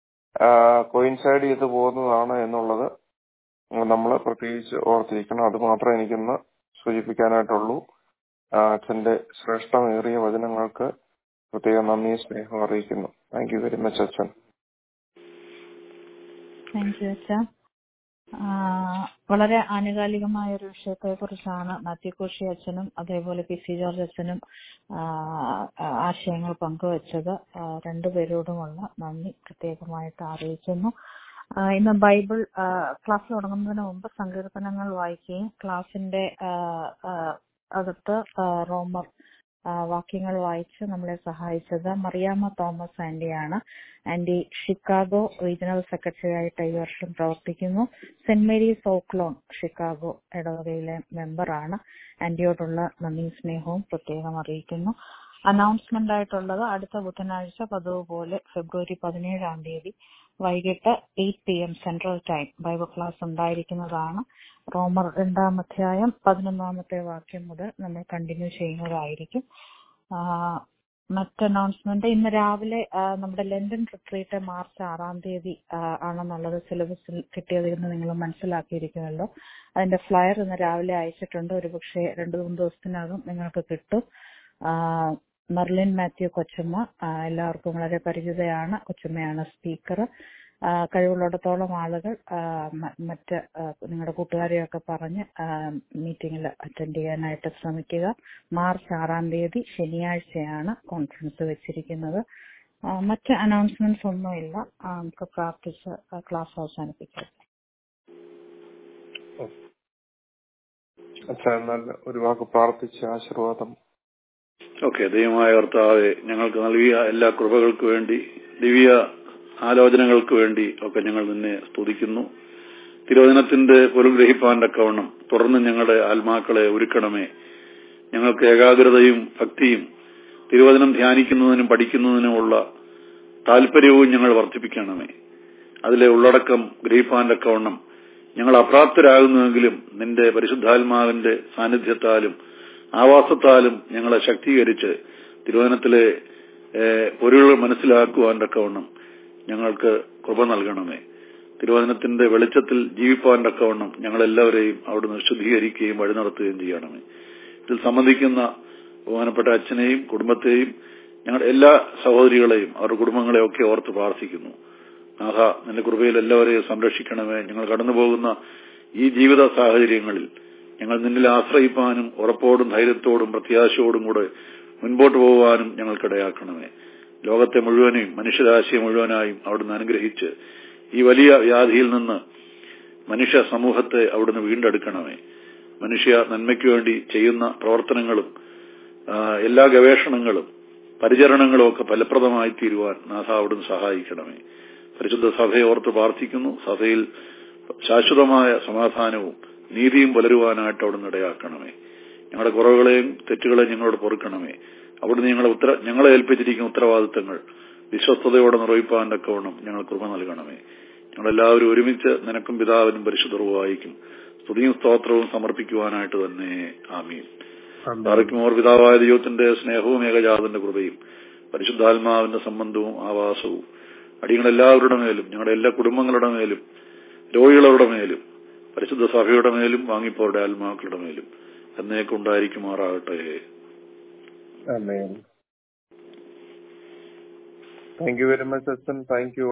കോയിൻസൈഡ് ചെയ്ത് പോകുന്നതാണ് എന്നുള്ളത് നമ്മൾ പ്രത്യേകിച്ച് ഓർത്തിരിക്കണം അത് മാത്രമേ എനിക്കിന്ന് സൂചിപ്പിക്കാനായിട്ടുള്ളൂ ആ, അച്ഛന്റെ ശ്രേഷ്ഠമേറിയ വചനങ്ങൾക്ക് പ്രത്യേക നന്ദി സ്നേഹം അറിയിക്കുന്നു താങ്ക് യു വെരി മച്ച് അച്ഛൻ താങ്ക് യു അച്ഛ വളരെ ആനുകാലികമായ ഒരു വിഷയത്തെ കുറിച്ചാണ് മാത്യു കോശി അച്ഛനും അതേപോലെ പി സി ജോർജ് അച്ഛനും ആ, ആശയങ്ങൾ പങ്കുവച്ചത് ആ, രണ്ടുപേരോടുമുള്ള നന്ദി പ്രത്യേകമായിട്ട് അറിയിക്കുന്നു ആ, ഇന്ന് ബൈബിൾ ആ, ക്ലാസ് തുടങ്ങുന്നതിന് മുമ്പ് സങ്കീർത്തനങ്ങൾ വായിക്കുകയും ക്ലാസിന്റെ ആ, ആ, അകത്ത് ആ, റോമർ ആ, വാക്യങ്ങൾ വായിച്ച് നമ്മളെ സഹായിച്ചത് മറിയാമ്മ തോമസ് ആന്റിയാണ് ആന്റി ഷിക്കാഗോ റീജിയണൽ സെക്രട്ടറി ആയിട്ട് ഈ വർഷം പ്രവർത്തിക്കുന്നു സെന്റ് മേരീസ് ഓക്ലോൺ ഷിക്കാഗോ ഇടവകയിലെ മെമ്പറാണ് ആന്റിയോടുള്ള നന്ദി സ്നേഹവും പ്രത്യേകം അറിയിക്കുന്നു അനൗൺസ്മെന്റ് ആയിട്ടുള്ളത് അടുത്ത ബുധനാഴ്ച പതിവ് പോലെ ഫെബ്രുവരി പതിനേഴാം തീയതി വൈകിട്ട് eight P M central time Bible class ഉണ്ടായിരിക്കുന്നതാണ് റോമർ രണ്ടാം അധ്യായം പതിനൊന്നാമത്തെ വാക്യം മുതൽ നമ്മൾ കണ്ടിന്യൂ ചെയ്യുന്നതായിരിക്കും ആ, മറ്റ് അനൗൺസ്മെന്റ് ഇന്ന് രാവിലെ ആ, നമ്മുടെ ലണ്ടൻ റിട്രീറ്റ് മാർച്ച് ആറാം തീയതി ആ, ആണെന്നുള്ളത് സിലബസിൽ കിട്ടിയതിൽ നിന്ന് നിങ്ങൾ മനസ്സിലാക്കിയിരിക്കുമല്ലോ അതിന്റെ ഫ്ലയർ ഇന്ന് രാവിലെ അയച്ചിട്ടുണ്ട് ഒരുപക്ഷെ രണ്ടു മൂന്ന് ദിവസത്തിനകം നിങ്ങൾക്ക് കിട്ടും ആ, മെർലിൻ മാത്യു കൊച്ചമ്മ ആ, എല്ലാവർക്കും വളരെ പരിചിതയാണ് കൊച്ചമ്മയാണ് സ്പീക്കർ കഴിവുള്ളിടത്തോളം ആളുകൾ ആ, മ- മറ്റ് ആ, നിങ്ങളുടെ കൂട്ടുകാരെയൊക്കെ പറഞ്ഞ് മീറ്റിംഗിൽ അറ്റൻഡ് ചെയ്യാനായിട്ട് ശ്രമിക്കുക മാർച്ച് ആറാം തീയതി ശനിയാഴ്ചയാണ് കോൺഫറൻസ് വെച്ചിരിക്കുന്നത് ആ, മറ്റ് അനൗൺസ്മെന്റ്സ് ഒന്നുമില്ല ആ, നമുക്ക് പ്രാർത്ഥിച്ച് ക്ലാസ് അവസാനിപ്പിക്കാം അച്ഛൻ എന്നാൽ ഒരു വാക്ക് പ്രാർത്ഥിച്ച് ആശീർവാദം ഓക്കെ ദൈവമായ കർത്താവെ ഞങ്ങൾക്ക് നൽകിയ എല്ലാ കൃപകൾക്ക് വേണ്ടി ദിവ്യ ആലോചനകൾക്ക് വേണ്ടി ഒക്കെ ഞങ്ങൾ നിന്നെ സ്തുതിക്കുന്നു തിരുവചനത്തിന്റെ പുനർഗ്രഹിപ്പാന്റെ കവണം തുടർന്ന് ഞങ്ങളുടെ ആത്മാക്കളെ ഒരുക്കണമേ ഞങ്ങൾക്ക് ഏകാഗ്രതയും ഭക്തിയും തിരുവചനം ധ്യാനിക്കുന്നതിനും പഠിക്കുന്നതിനുമുള്ള താല്പര്യവും ഞങ്ങൾ വർദ്ധിപ്പിക്കണമേ അതിലെ ഉള്ളടക്കം ഗ്രഹിപ്പാന്റെ കവണം ഞങ്ങൾ അപ്രാപ്തരാകുന്നുവെങ്കിലും നിന്റെ പരിശുദ്ധാത്മാവിന്റെ സാന്നിധ്യത്താലും ആവാസത്താലും ഞങ്ങളെ ശക്തീകരിച്ച് തിരുവചനത്തിലെ ഏഹ്, പൊരുൾ മനസ്സിലാക്കുവാൻ തക്കവണ്ണം ഞങ്ങൾക്ക് കൃപ നൽകണമേ തിരുവചനത്തിന്റെ വെളിച്ചത്തിൽ ജീവിപ്പാൻ തക്കവണ്ണം ഞങ്ങളെല്ലാവരെയും അവിടുന്ന് ശുദ്ധീകരിക്കുകയും വഴി നടത്തുകയും ചെയ്യണമേ ഇതിൽ സംബന്ധിക്കുന്ന ബഹുമാനപ്പെട്ട അച്ഛനെയും കുടുംബത്തെയും ഞങ്ങളുടെ എല്ലാ സഹോദരികളെയും അവരുടെ കുടുംബങ്ങളെയും ഒക്കെ ഓർത്ത് പ്രാർത്ഥിക്കുന്നു നാഥ നിന്റെ കൃപയിൽ എല്ലാവരെയും സംരക്ഷിക്കണമേ ഞങ്ങൾ കടന്നുപോകുന്ന ഈ ജീവിത സാഹചര്യങ്ങളിൽ ഞങ്ങൾ നിന്നിൽ ആശ്രയിപ്പാനും ഉറപ്പോടും ധൈര്യത്തോടും പ്രത്യാശയോടും കൂടെ മുൻപോട്ട് പോകുവാനും ഞങ്ങൾക്കിടയാക്കണമേ ലോകത്തെ മുഴുവനെയും മനുഷ്യരാശിയെ മുഴുവനായും അവിടുന്ന് അനുഗ്രഹിച്ച് ഈ വലിയ വ്യാധിയിൽ നിന്ന് മനുഷ്യ സമൂഹത്തെ അവിടുന്ന് വീണ്ടെടുക്കണമേ മനുഷ്യ നന്മയ്ക്ക് വേണ്ടി ചെയ്യുന്ന പ്രവർത്തനങ്ങളും ആ, എല്ലാ ഗവേഷണങ്ങളും പരിചരണങ്ങളും ഒക്കെ ഫലപ്രദമായി തീരുവാൻ നാഥ അവിടുന്ന് സഹായിക്കണമേ പരിശുദ്ധ സഭയെ ഓർത്ത് പ്രാർത്ഥിക്കുന്നു സഭയിൽ ശാശ്വതമായ സമാധാനവും നീതിയും പുലരുവാനായിട്ട് അവിടുന്ന് ഇടയാക്കണമേ ഞങ്ങളുടെ കുറവുകളെയും തെറ്റുകളെയും ഞങ്ങളോട് പൊറുക്കണമേ അവിടുന്ന് ഞങ്ങളെ ഉത്തര ഞങ്ങളെ ഏൽപ്പിച്ചിരിക്കുന്ന ഉത്തരവാദിത്തങ്ങൾ വിശ്വസ്തയോടെ നിർവഹിപ്പാൻ തക്കവണ്ണം ഞങ്ങൾ കൃപ നൽകണമേ ഞങ്ങളെല്ലാവരും ഒരുമിച്ച് നിനക്കും പിതാവിനും പരിശുദ്ധർവായിക്കും സ്തുതിയും സ്തോത്രവും സമർപ്പിക്കുവാനായിട്ട് തന്നെ ആമീൻ താറയ്ക്കുമോർ പിതാവായ ദൈവത്തിന്റെ സ്നേഹവും ഏകജാതന്റെ കൃപയും പരിശുദ്ധാത്മാവിന്റെ സംബന്ധവും ആവാസവും അടിയങ്ങളെല്ലാവരുടെ മേലും ഞങ്ങളുടെ എല്ലാ കുടുംബങ്ങളുടെ മേലും രോഗികളുടെ മേലും പരിശുദ്ധ സഭയുടെ മേലും വാങ്ങിപ്പോരുടെ ആത്മാക്കളുടെ മേലും എന്നേക്കും ഉണ്ടായിരിക്കുമാറാകട്ടെ Amen. Thank you very much, Hassan. Thank you.